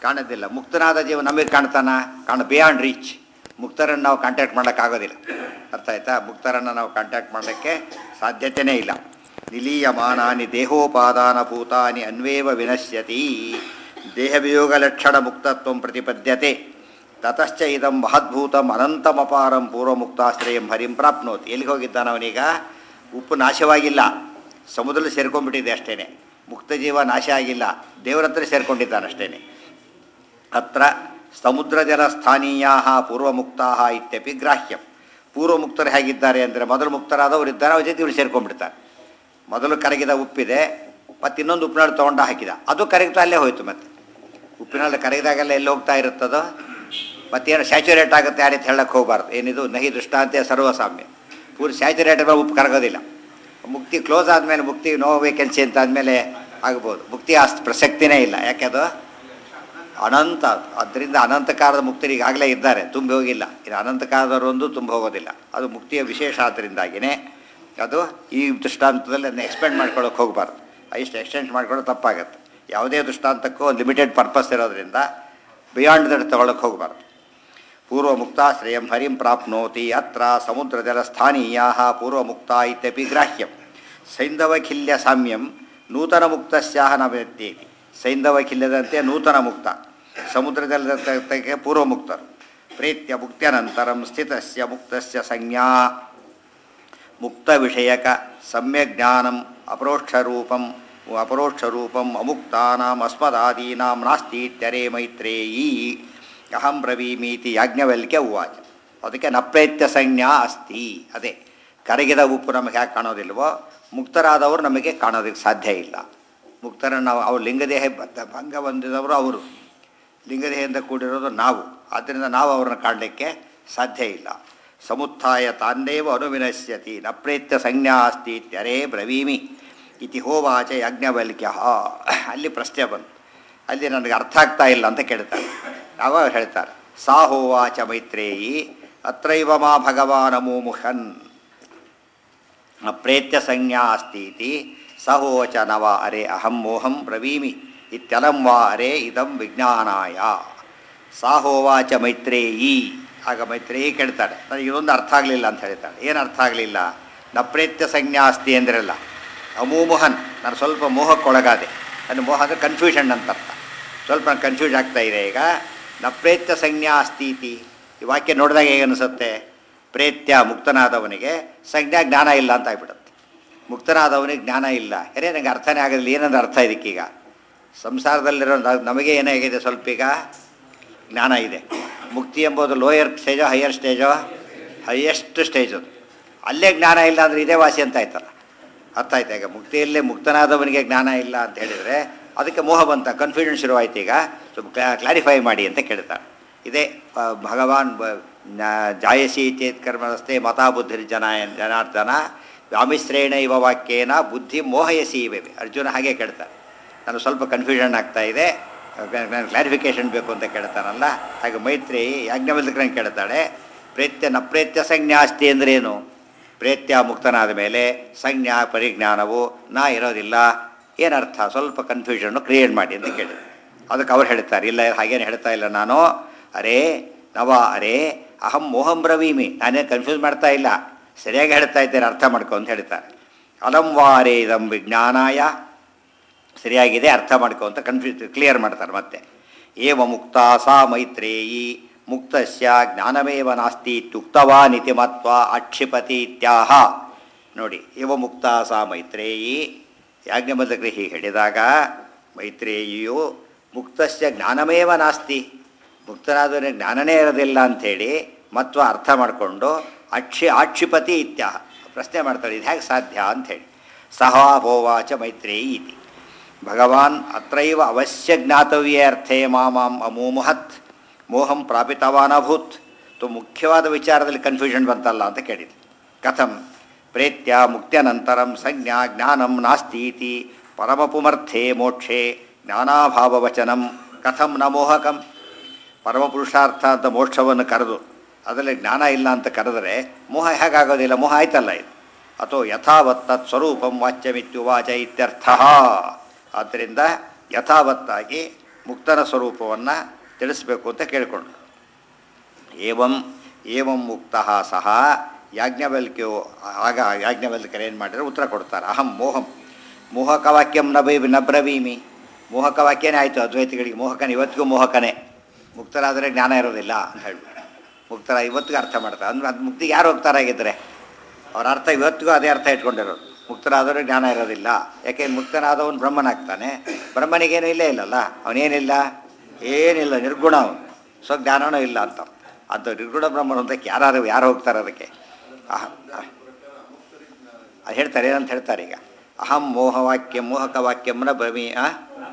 ಕಾಣೋದಿಲ್ಲ ಮುಕ್ತನಾದ ಜೀವ ನಮಗೆ ಕಾಣ್ತಾನ ಕಾಣ ಬಿಯಾಂಡ್ ರೀಚ್ ಮುಕ್ತರನ್ನು ನಾವು ಕಾಂಟ್ಯಾಕ್ಟ್ ಮಾಡೋಕ್ಕಾಗೋದಿಲ್ಲ ಅರ್ಥ ಆಯ್ತಾ ಮುಕ್ತರನ್ನು ನಾವು ಕಾಂಟ್ಯಾಕ್ಟ್ ಮಾಡಲಿಕ್ಕೆ ಸಾಧ್ಯತೆಯೇ ಇಲ್ಲ ನಿಲೀಯಮಾನಾನಿ ದೇಹೋಪಾದಾನ ಭೂತಾನಿ ಅನ್ವೇವ ವಿನಶ್ಯತಿ ದೇಹವಿಯೋಗ ಲಕ್ಷಣ ಮುಕ್ತತ್ವ ಪ್ರತಿಪದ್ಯತೆ ತತಶ್ಚ ಇದಂ ಮಹದ್ಭೂತಂ ಅನಂತಮಪಾರಂ ಪೂರ್ವಮುಕ್ತಾಶ್ರಯಂ ಹರಿಂ ಪ್ರಾಪ್ನೋತಿ ಎಲ್ಲಿಗೆ ಹೋಗಿದ್ದಾನ ಅವನೀಗ ಉಪ್ಪು ನಾಶವಾಗಿಲ್ಲ ಸಮುದ್ರದಲ್ಲಿ ಸೇರ್ಕೊಂಡ್ಬಿಟ್ಟಿದೆ ಅಷ್ಟೇ ಮುಕ್ತ ಜೀವ ನಾಶ ಆಗಿಲ್ಲ ದೇವರ ಹತ್ರ ಸೇರ್ಕೊಂಡಿದ್ದಾನೆ ಅಷ್ಟೇ ಅತ್ರ ಸಮುದ್ರ ಜಲ ಸ್ಥಾನೀಯಾ ಪೂರ್ವಮುಕ್ತಾ ಇತ್ಯಪಿ ಗ್ರಾಹ್ಯಂ ಪೂರ್ವಮುಕ್ತರು ಹೇಗಿದ್ದಾರೆ ಅಂದರೆ ಮೊದಲು ಮುಕ್ತರಾದವರು ಇದ್ದಾರೆ ಅವ್ರ ಜೊತೆ ಇವ್ರು ಸೇರ್ಕೊಂಡ್ಬಿಡ್ತಾರೆ ಮೊದಲು ಕರಗಿದ ಉಪ್ಪಿದೆ ಮತ್ತು ಇನ್ನೊಂದು ಉಪ್ಪಿನಾಳು ತೊಗೊಂಡು ಹಾಕಿದ ಅದು ಕರಗ್ತಾ ಅಲ್ಲೇ ಹೋಯ್ತು ಮತ್ತೆ ಉಪ್ಪಿನಾಳು ಕರಗಿದಾಗೆಲ್ಲ ಎಲ್ಲಿ ಹೋಗ್ತಾ ಇರುತ್ತದೋ ಮತ್ತೇನು ಸ್ಯಾಚುರೇಟ್ ಆಗುತ್ತೆ ಆ ರೀತಿ ಹೇಳಕ್ಕೆ ಹೋಗಬಾರ್ದು ಏನಿದು ನಹಿ ದೃಷ್ಟಾಂತ್ಯ ಸರ್ವಸಾಮ್ಯ ಪೂರ್ತಿ ಸ್ಯಾಚುರೇಟ್ ಮೇಲೆ ಉಪ್ಪು ಕರಗೋದಿಲ್ಲ ಮುಕ್ತಿ ಕ್ಲೋಸ್ ಆದಮೇಲೆ ಮುಕ್ತಿ ನೋ ವೇಕೆನ್ಸಿ ಅಂತ ಆದಮೇಲೆ ಆಗ್ಬೋದು ಮುಕ್ತಿ ಅಷ್ಟು ಪ್ರಸಕ್ತಿನೇ ಇಲ್ಲ ಯಾಕೆ ಅದು ಅನಂತ ಅದರಿಂದ ಅನಂತಕಾಲದ ಮುಕ್ತರು ಈಗಾಗಲೇ ಇದ್ದಾರೆ ತುಂಬಿ ಹೋಗಿಲ್ಲ ಇದು ಅನಂತಕಾಲದವರು ಒಂದು ತುಂಬ ಹೋಗೋದಿಲ್ಲ ಅದು ಮುಕ್ತಿಯ ವಿಶೇಷ ಆದ್ದರಿಂದಾಗಿಯೇ ಅದು ಈ ದೃಷ್ಟಾಂತದಲ್ಲಿ ಅದನ್ನ ಎಕ್ಸ್ಪೆಂಡ್ ಮಾಡ್ಕೊಳ್ಳೋಕೆ ಹೋಗಬಾರ್ದು ಇಷ್ಟು ಎಕ್ಸ್ಟೆಂಡ್ ಮಾಡ್ಕೊಳ್ಳೋದು ತಪ್ಪಾಗುತ್ತೆ ಯಾವುದೇ ದೃಷ್ಟಾಂತಕ್ಕೂ ಒಂದು ಲಿಮಿಟೆಡ್ ಪರ್ಪಸ್ ಇರೋದ್ರಿಂದ ಬಿಯಾಂಡ್ ದಟ್ ತಗೊಳ್ಳೋಕೆ ಹೋಗಬಾರ್ದು ಪೂರ್ವಮುಕ್ತಾಶ್ರಯಂ ಹರಿಂ ಪ್ರಾಪ್ನೋತಿ ಅತ್ರ ಸಮುದ್ರಜಲ ಸ್ಥಾನೀಯಾ ಪೂರ್ವಮುಕ್ತ ಇತ್ಯಪಿ ಗ್ರಾಹ್ಯಂ ಸೈಂಧವಖಿಲ್ಯ ಸಾಮ್ಯಂ ನೂತನ ಮುಕ್ತಸ್ಯಾಹ ನವೇತ್ಯೇತಿ ಸೈಂಧವಖಿಲ್ಯದಂತೆ ನೂತನ ಮುಕ್ತ ಸಮುದ್ರಜಲದಕ್ಕೆ ಪೂರ್ವಮುಕ್ತರು ಪ್ರೇತ್ಯ ಮುಕ್ತ್ಯನಂತರಂ ಸ್ಥಿತಸ್ಯ ಮುಕ್ತಸ್ಯ ಸಂಜ್ಞಾ ಮುಕ್ತ ವಿಷಯಕ ಸಮ್ಯಕ್ ಜ್ಞಾನಂ ಅಪರೋಕ್ಷರೂಪಂ ಅಪರೋಕ್ಷರೂಪಂ ಅಮುಕ್ತಾನಾಂ ಅಸ್ಮದಾದೀನಾಂ ನಾಸ್ತಿ ಇತ್ಯರೇ ಮೈತ್ರೇಯೀ ಅಹಂ ಬ್ರವೀಮೀತಿ ಯಾಜ್ಞವಲ್ಕ್ಯ ಉವಾಚ ಅದಕ್ಕೆ ನಪ್ರೇತ್ಯ ಸಂಜ್ಞಾ ಅಸ್ತಿ ಅದೇ ಕರಗಿದ ಉಪ್ಪು ನಮಗೆ ಯಾಕೆ ಕಾಣೋದಿಲ್ವೋ ಮುಕ್ತರಾದವರು ನಮಗೆ ಕಾಣೋದಕ್ಕೆ ಸಾಧ್ಯ ಇಲ್ಲ ಮುಕ್ತರನ್ನು ನಾವು ಅವ್ರು ಲಿಂಗದೇಹ ಬದ್ಧ- ಭಂಗ ಹೊಂದಿದವರು ಅವರು ಲಿಂಗದೇಹದಿಂದ ಕೂಡಿರೋದು ನಾವು ಆದ್ದರಿಂದ ನಾವು ಅವ್ರನ್ನ ಕಾಣಲಿಕ್ಕೆ ಸಾಧ್ಯ ಇಲ್ಲ ಸಮುತ್ಥಾಯ ತಾನ್ನೇವ ಅನುವಿನಶ್ಯತಿ ನ ಪ್ರೇತ್ಯ ಸಂಜ್ಞಾ ಅಸ್ತಿ ಇತ್ಯರೇ ಬ್ರವೀಮಿ ಇತಿ ಹೋವಾಚ ಯಾಜ್ಞವಲ್ಕ್ಯ ಅಲ್ಲಿ ಪ್ರಶ್ನೆ ಬಂತು ಅಲ್ಲಿ ನನಗೆ ಅರ್ಥ ಆಗ್ತಾ ಇಲ್ಲ ಅಂತ ಕೇಳ್ತಾರೆ ಅವಾಗ ಹೇಳ್ತಾರೆ ಸಾ ಹೋವಾಚ ಮೈತ್ರೇಯಿ ಅತ್ರೈವ ಮಾ ಭಗವಾನ್ ಅಮೋಮುಹನ್ ಪ್ರೇತ್ಯ ಸಂಜ್ಞಾ ಅಸ್ತೀತಿ ಸಹೋಚ ನವ ಅರೆ ಅಹಂ ಮೋಹಂ ಬ್ರವೀಮಿ ಇತ್ಯಲಂ ವಾ ಅರೆ ಇದಂ ವಿಜ್ಞಾನಾಯ ಸಾಹೋವಾಚ ಮೈತ್ರೇಯಿ ಆಗ ಮೈತ್ರೇಯಿ ಕೇಳ್ತಾಳೆ ನನಗೆ ಇದೊಂದು ಅರ್ಥ ಆಗಲಿಲ್ಲ ಅಂತ ಹೇಳ್ತಾಳೆ ಏನು ಅರ್ಥ ಆಗಲಿಲ್ಲ ನ ಪ್ರೇತ್ಯ ಸಂಜ್ಞಾ ಅಸ್ತಿ ಅಂದ್ರಲ್ಲ ಅಮೂಮೋಹನ್ ನಾನು ಸ್ವಲ್ಪ ಮೋಹಕ್ಕೊಳಗಾದೆ ನನ್ನ ಮೋಹ ಅಂದರೆ ಕನ್ಫ್ಯೂಷನ್ ಅಂತ ಅರ್ಥ ಸ್ವಲ್ಪ ನಾನು ಕನ್ಫ್ಯೂಸ್ ಆಗ್ತಾ ಇದೆ ಈಗ ನ ಪ್ರೇತ್ಯ ಸಂಜ್ಞಾ ಅಸ್ತೀತಿ ಈ ವಾಕ್ಯ ನೋಡಿದಾಗ ಹೇಗೆ ಅನಿಸುತ್ತೆ ಪ್ರೇತ್ಯ ಮುಕ್ತನಾದವನಿಗೆ ಸಂಜ್ಞಾ ಜ್ಞಾನ ಇಲ್ಲ ಅಂತ ಆಗ್ಬಿಡುತ್ತೆ ಮುಕ್ತನಾದವನಿಗೆ ಜ್ಞಾನ ಇಲ್ಲ ಅರೇ ನನಗೆ ಅರ್ಥನೇ ಆಗೋದಿಲ್ಲ ಏನಂದ್ರೆ ಅರ್ಥ ಇದಕ್ಕೀಗ ಸಂಸಾರದಲ್ಲಿರೋ ನ- ನಮಗೆ ಏನಾಗಿದೆ ಸ್ವಲ್ಪ ಈಗ ಜ್ಞಾನ ಇದೆ ಮುಕ್ತಿ ಎಂಬುದು ಲೋಯರ್ ಸ್ಟೇಜೋ ಹೈಯರ್ ಸ್ಟೇಜೋ ಹೈಯೆಸ್ಟ್ ಸ್ಟೇಜ್ ಅದು ಅಲ್ಲೇ ಜ್ಞಾನ ಇಲ್ಲ ಅಂದರೆ ಇದೇ ವಾಸಿ ಅಂತ ಆಯ್ತಲ್ಲ ಅರ್ಥ ಆಯ್ತಾ ಈಗ ಮುಕ್ತಿಯಲ್ಲೇ ಮುಕ್ತನಾದವನಿಗೆ ಜ್ಞಾನ ಇಲ್ಲ ಅಂತ ಹೇಳಿದರೆ ಅದಕ್ಕೆ ಮೋಹ ಬಂತ ಕನ್ಫ್ಯೂಷನ್ ಶುರುವಾಯ್ತು ಈಗ ಸ್ವಲ್ಪ ಕ್ಲಾರಿಫೈ ಮಾಡಿ ಅಂತ ಕೇಳ್ತಾರೆ ಇದೇ ಆ, ಭಗವಾನ್ ಬ- ನ- ಜಾಯಸಿ ಚೇತ್ ಕರ್ಮರಸ್ತೆ ಮತಾ ಬುದ್ಧಿ ಜನ ಜನಾರ್ದನ ವ್ಯಾಮಿಶ್ರೇಣ ಇವ ವಾಕ್ಯೇನ ಬುದ್ಧಿ ಮೋಹಯಸಿ ಇವೆ ಅರ್ಜುನ ಹಾಗೆ ಕೇಳ್ತಾರೆ ನಾನು ಸ್ವಲ್ಪ ಕನ್ಫ್ಯೂಷನ್ ಆಗ್ತಾ ಇದೆ ನಾನು ಕ್ಲಾರಿಫಿಕೇಶನ್ ಬೇಕು ಅಂತ ಕೇಳ್ತಾನಲ್ಲ ಹಾಗೆ ಮೈತ್ರಿ ಯಾಜ್ಞವಲ್ಕರನ್ನು ಕೇಳ್ತಾಳೆ ಪ್ರೇತ್ಯ ನ ಪ್ರೇತ್ಯ ಸಂಜ್ಞಾ ಅಸ್ತಿ ಅಂದ್ರೇನು ಪ್ರೇತ್ಯ ಮುಕ್ತನಾದ ಮೇಲೆ ಸಂಜ್ಞಾ ಪರಿಜ್ಞಾನವು ನಾ ಇರೋದಿಲ್ಲ ಏನರ್ಥ ಸ್ವಲ್ಪ ಕನ್ಫ್ಯೂಷನ್ನು ಕ್ರಿಯೇಟ್ ಮಾಡಿ ಅಂತ ಕೇಳಿದೆ ಅದಕ್ಕೆ ಅವ್ರು ಹೇಳ್ತಾರೆ ಇಲ್ಲ ಹಾಗೇನು ಹೇಳ್ತಾ ಇಲ್ಲ ನಾನು ಅರೇ ನವ ಅರೇ ಅಹಂ ಮೋಹಂ ಬ್ರವೀಮಿ ನಾನೇನು ಕನ್ಫ್ಯೂಸ್ ಮಾಡ್ತಾ ಇಲ್ಲ ಸರಿಯಾಗಿ ಹೇಳ್ತಾ ಇದ್ದೇನೆ ಅರ್ಥ ಮಾಡ್ಕೊ ಅಂತ ಹೇಳ್ತಾರೆ ಅಲಂ ವಾರೇ ಇದಂ ವಿಜ್ಞಾನಾಯ ಸರಿಯಾಗಿದೆ ಅರ್ಥ ಮಾಡ್ಕೊ ಅಂತ ಕನ್ಫ್ಯೂಸ್ ಕ್ಲಿಯರ್ ಮಾಡ್ತಾರೆ ಮತ್ತೆ ಏವ ಮುಕ್ತ ಸಾ ಮೈತ್ರೇಯಿ ಮುಕ್ತಸ್ಯ ಜ್ಞಾನಮೇವ ನಾಸ್ತಿ ಇತ್ಯುಕ್ತವಾನಿತಿ ಮತ್ವ ಅಕ್ಷಿಪತಿ ಇತ್ಯಾಹ ನೋಡಿ ಏವ ಮುಕ್ತ ಸಾ ಮೈತ್ರೇಯಿ ಯಾಜ್ಞಬದ್ಧಕ್ರಿ ಹೀಗೆ ಹೇಳಿದಾಗ ಮೈತ್ರೇಯಿಯು ಮುಕ್ತಸ್ಯ ಜ್ಞಾನಮೇವ ನಾಸ್ತಿ ಮುಕ್ತನಾದವನಿಗೆ ಜ್ಞಾನನೇ ಇರೋದಿಲ್ಲ ಅಂಥೇಳಿ ಮತ್ವ ಅರ್ಥ ಮಾಡಿಕೊಂಡು ಅಕ್ಷಿ ಆಕ್ಷಿಪತಿ ಇತ್ಯಾಹ ಪ್ರಶ್ನೆ ಮಾಡ್ತಾರೆ ಇದು ಹೇಗೆ ಸಾಧ್ಯ ಅಂಥೇಳಿ ಸಹ ಭೋವಾಚ ಮೈತ್ರೇಯಿ ಇತಿ ಭಗವಾನ್ ಅತ್ರೈವ ಅವಶ್ಯ ಜ್ಞಾತವ್ಯೇ ಅರ್ಥೇ ಮಾಮಾಂ ಅಮೋಮಹತ್ ಮೋಹಂ ಪ್ರಾಪಿತವಾನಭೂತ್ ತು ಮುಖ್ಯವಾದ ವಿಚಾರದಲ್ಲಿ ಕನ್ಫ್ಯೂಷನ್ ಬಂತಲ್ಲ ಅಂತ ಕೇಳಿದೆ ಕಥಂ ಪ್ರೇತ್ಯ ಮುಕ್ತ್ಯನಂತರಂ ಸಂಜ್ಞಾ ಜ್ಞಾನಂ ನಾಸ್ತಿ ಇತಿ ಪರಮಪುಮರ್ಥೇ ಮೋಕ್ಷೇ ಜ್ಞಾನಾಭಾವವಚನಂ ಕಥಂ ನ ಮೋಹಕಂ ಪರಮಪುರುಷಾರ್ಥ ಅಂತ ಮೋಕ್ಷವನ್ನು ಕರೆದು ಅದರಲ್ಲಿ ಜ್ಞಾನ ಇಲ್ಲ ಅಂತ ಕರೆದರೆ ಮೋಹ ಹೇಗಾಗೋದಿಲ್ಲ ಮೋಹ ಆಯ್ತಲ್ಲ ಇದು ಅಥೋ ಯಥಾವತ್ ತತ್ ಸ್ವರೂಪಂ ವಾಚ್ಯಮಿತ್ಯುವಾಚ ಇತ್ಯರ್ಥ ಆದ್ದರಿಂದ ಯಥಾವತ್ತಾಗಿ ಮುಕ್ತನ ಸ್ವರೂಪವನ್ನು ತಿಳಿಸ್ಬೇಕು ಅಂತ ಕೇಳಿಕೊಂಡು ಏವಂ ಏವಂ ಮುಕ್ತ ಸಹ ಯಾಜ್ಞವಲ್ಕ್ಯೋ ಆಗ ಯಾಜ್ಞವಲ್ಕ್ಯರು ಏನು ಮಾಡಿದ್ರೆ ಉತ್ತರ ಕೊಡ್ತಾರೆ ಅಹಂ ಮೋಹಂ ಮೋಹಕವಾಕ್ಯಂ ನ ಬೈ ನ ಬ್ರವೀಮಿ ಮೋಹಕವಾಕ್ಯನೇ ಆಯಿತು ಅದ್ವೈತಿಗಳಿಗೆ ಮೋಹಕನೇ ಇವತ್ತಿಗೂ ಮೋಹಕನೇ ಮುಕ್ತರಾದರೆ ಜ್ಞಾನ ಇರೋದಿಲ್ಲ ಅಂತ ಹೇಳ್ಬಿಟ್ಟು ಮುಕ್ತರ ಇವತ್ತಿಗೂ ಅರ್ಥ ಮಾಡ್ತಾರೆ ಅಂದ್ರೆ ಅದು ಮುಕ್ತಿಗೆ ಯಾರು ಹೋಗ್ತಾರಾಗಿದ್ದರೆ ಅವ್ರ ಅರ್ಥ ಇವತ್ತಿಗೂ ಅದೇ ಅರ್ಥ ಇಟ್ಕೊಂಡಿರೋದು ಮುಕ್ತರಾದವರು ಜ್ಞಾನ ಇರೋದಿಲ್ಲ ಯಾಕೆ ಮುಕ್ತನಾದವನು ಬ್ರಹ್ಮನಾಗ್ತಾನೆ ಬ್ರಹ್ಮನಿಗೇನು ಇಲ್ಲೇ ಇಲ್ಲಲ್ಲ ಅವನೇನಿಲ್ಲ ಏನಿಲ್ಲ ನಿರ್ಗುಣ ಅವನು ಸೊ ಜ್ಞಾನವೂ ಇಲ್ಲ ಅಂತ ಅಂತ ನಿರ್ಗುಣ ಬ್ರಹ್ಮನು ಅಂತ ಯಾರು ಯಾರು ಹೋಗ್ತಾರೆ ಅದಕ್ಕೆ ಅಹ ಅದು ಹೇಳ್ತಾರೆ ಏನಂತ ಹೇಳ್ತಾರೆ ಈಗ ಅಹಂ ಮೋಹವಾಕ್ಯ ಮೋಹಕ ವಾಕ್ಯಂನ ಬ್ರವೀ ಆ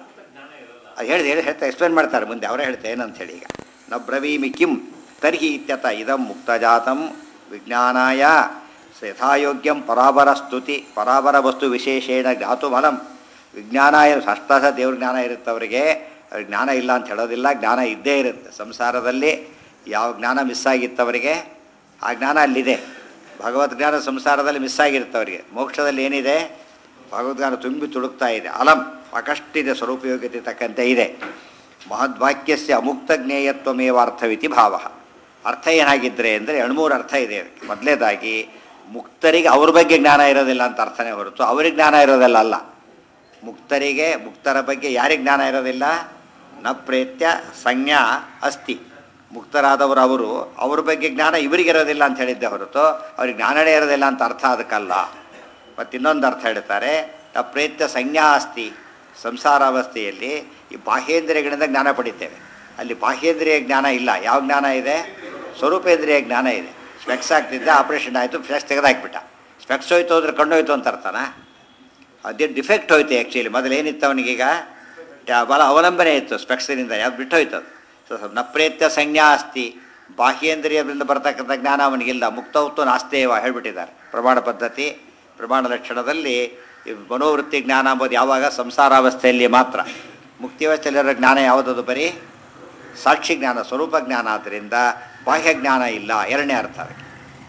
ಅದು ಹೇಳಿ ಹೇಳಿ ಹೇಳ್ತಾ ಎಕ್ಸ್ಪ್ಲೇನ್ ಮಾಡ್ತಾರೆ ಮುಂದೆ ಅವರೇ ಹೇಳ್ತಾರೆ ಏನಂತ ಹೇಳಿ ಈಗ ನ ಬ್ರವೀಮಿ ಕಿಂ ತರ್ಹಿ ಇತ್ಯತ ಇದಂ ಮುಕ್ತಜಾತಂ ವಿಜ್ಞಾನಾಯ ಯಥಾಯೋಗ್ಯಂ ಪರಾಬರ ಸ್ತುತಿ ಪರಾಬರ ವಸ್ತು ವಿಶೇಷೇಣ ಜ್ಞಾತುಮಲಂ ವಿಜ್ಞಾನಾಯ ಅಷ್ಟಾಸ ದೇವ್ರ ಜ್ಞಾನ ಇರುತ್ತೆ ಅವರಿಗೆ ಅವ್ರಿಗೆ ಜ್ಞಾನ ಇಲ್ಲ ಅಂತ ಹೇಳೋದಿಲ್ಲ ಜ್ಞಾನ ಇದ್ದೇ ಇರುತ್ತೆ ಸಂಸಾರದಲ್ಲಿ ಯಾವ ಜ್ಞಾನ ಮಿಸ್ ಆಗಿತ್ತು ಅವರಿಗೆ ಆ ಜ್ಞಾನ ಅಲ್ಲಿದೆ ಭಗವದ್ ಜ್ಞಾನ ಸಂಸಾರದಲ್ಲಿ ಮಿಸ್ ಆಗಿರುತ್ತೆ ಅವರಿಗೆ ಮೋಕ್ಷದಲ್ಲಿ ಏನಿದೆ ಭಗವದ್ಗಾನ ತುಂಬಿ ತುಳುಕ್ತಾ ಇದೆ ಅಲಂ ಸಾಕಷ್ಟಿದೆ ಸ್ವರೂಪಯೋಗ್ಯತೆ ತಕ್ಕಂತೆ ಇದೆ ಮಹದ್ವಾಕ್ಯಸ್ಯ ಅಮುಕ್ತ ಜ್ಞೇಯತ್ವಮೇವ ಅರ್ಥವಿತಿ ಭಾವ ಅರ್ಥ ಏನಾಗಿದ್ದರೆ ಅಂದರೆ ಎಣ್ಮೂರು ಅರ್ಥ ಇದೆ ಅದಕ್ಕೆ ಮೊದಲೇದಾಗಿ ಮುಕ್ತರಿಗೆ ಅವ್ರ ಬಗ್ಗೆ ಜ್ಞಾನ ಇರೋದಿಲ್ಲ ಅಂತ ಅರ್ಥನೇ ಹೊರತು ಅವ್ರಿಗೆ ಜ್ಞಾನ ಇರೋದಿಲ್ಲ ಅಲ್ಲ ಮುಕ್ತರಿಗೆ ಮುಕ್ತರ ಬಗ್ಗೆ ಯಾರಿಗೆ ಜ್ಞಾನ ಇರೋದಿಲ್ಲ ನ ಪ್ರೇತ್ಯ ಸಂಜ್ಞಾ ಅಸ್ತಿ ಮುಕ್ತರಾದವರು ಅವರು ಅವ್ರ ಬಗ್ಗೆ ಜ್ಞಾನ ಇವರಿಗಿರೋದಿಲ್ಲ ಅಂತ ಹೇಳಿದ್ದೆ ಹೊರತು ಅವ್ರಿಗೆ ಜ್ಞಾನನೇ ಇರೋದಿಲ್ಲ ಅಂತ ಅರ್ಥ ಅದಕ್ಕಲ್ಲ ಮತ್ತು ಇನ್ನೊಂದು ಅರ್ಥ ಹೇಳ್ತಾರೆ ನ ಪ್ರೇತ್ಯ ಸಂಜ್ಞಾ ಅಸ್ತಿ ಸಂಸಾರಾವಸ್ಥೆಯಲ್ಲಿ ಈ ಬಾಹ್ಯೇಂದ್ರಿಯಗಳಿಂದ ಜ್ಞಾನ ಪಡಿತೇವೆ ಅಲ್ಲಿ ಬಾಹ್ಯೇಂದ್ರಿಯ ಜ್ಞಾನ ಇಲ್ಲ ಯಾವ ಜ್ಞಾನ ಇದೆ ಸ್ವರೂಪೇಂದ್ರಿಯ ಜ್ಞಾನ ಇದೆ ಸ್ಪೆಕ್ಸ್ ಆಗ್ತಿದ್ದೆ ಆಪ್ರೇಷನ್ ಆಯಿತು ಸ್ಪೆಕ್ಸ್ ತೆಗೆದಾಕ್ಬಿಟ್ಟ ಸ್ಪೆಕ್ಸ್ ಹೋಯ್ತು ಅಂದ್ರೆ ಕಣ್ಣು ಹೋಯ್ತು ಅಂತ ಅರ್ಥನಾ ಅದೇ ಡಿಫೆಕ್ಟ್ ಹೋಯ್ತು ಆ್ಯಕ್ಚುಲಿ ಮೊದಲು ಏನಿತ್ತು ಅವನಿಗೀಗ ಟ್ಯಾ- ಬಹಳ ಅವಲಂಬನೆ ಇತ್ತು ಸ್ಪೆಕ್ಸಿನಿಂದ ಯಾವ್ದು ಬಿಟ್ಟು ಹೋಯ್ತು ಅದು ಸೊ ಸ- ನಪ್ರೇತ್ಯ ಸಂಜ್ಞಾ ಅಸ್ತಿ ಬಾಹ್ಯೇಂದ್ರಿಯದಿಂದ ಬರ್ತಕ್ಕಂಥ ಜ್ಞಾನ ಅವನಿಗಿಲ್ಲ ಮುಕ್ತವತ್ತು ನಾಸ್ತೇವ ಹೇಳ್ಬಿಟ್ಟಿದ್ದಾರೆ ಪ್ರಮಾಣ ಪದ್ಧತಿ ಪ್ರಮಾಣ ಲಕ್ಷಣದಲ್ಲಿ ಈ ಮನೋವೃತ್ತಿ ಜ್ಞಾನ ಅಂಬೋದು ಯಾವಾಗ ಸಂಸಾರಾವಸ್ಥೆಯಲ್ಲಿ ಮಾತ್ರ ಮುಕ್ತಿಯವಸ್ಥೆಯಲ್ಲಿರೋ ಜ್ಞಾನ ಯಾವುದದು ಬರೀ ಸಾಕ್ಷಿ ಜ್ಞಾನ ಸ್ವರೂಪ ಜ್ಞಾನ ಆದ್ದರಿಂದ ಬಾಹ್ಯ ಜ್ಞಾನ ಇಲ್ಲ ಎರಡನೇ ಅರ್ಥ ಅದಕ್ಕೆ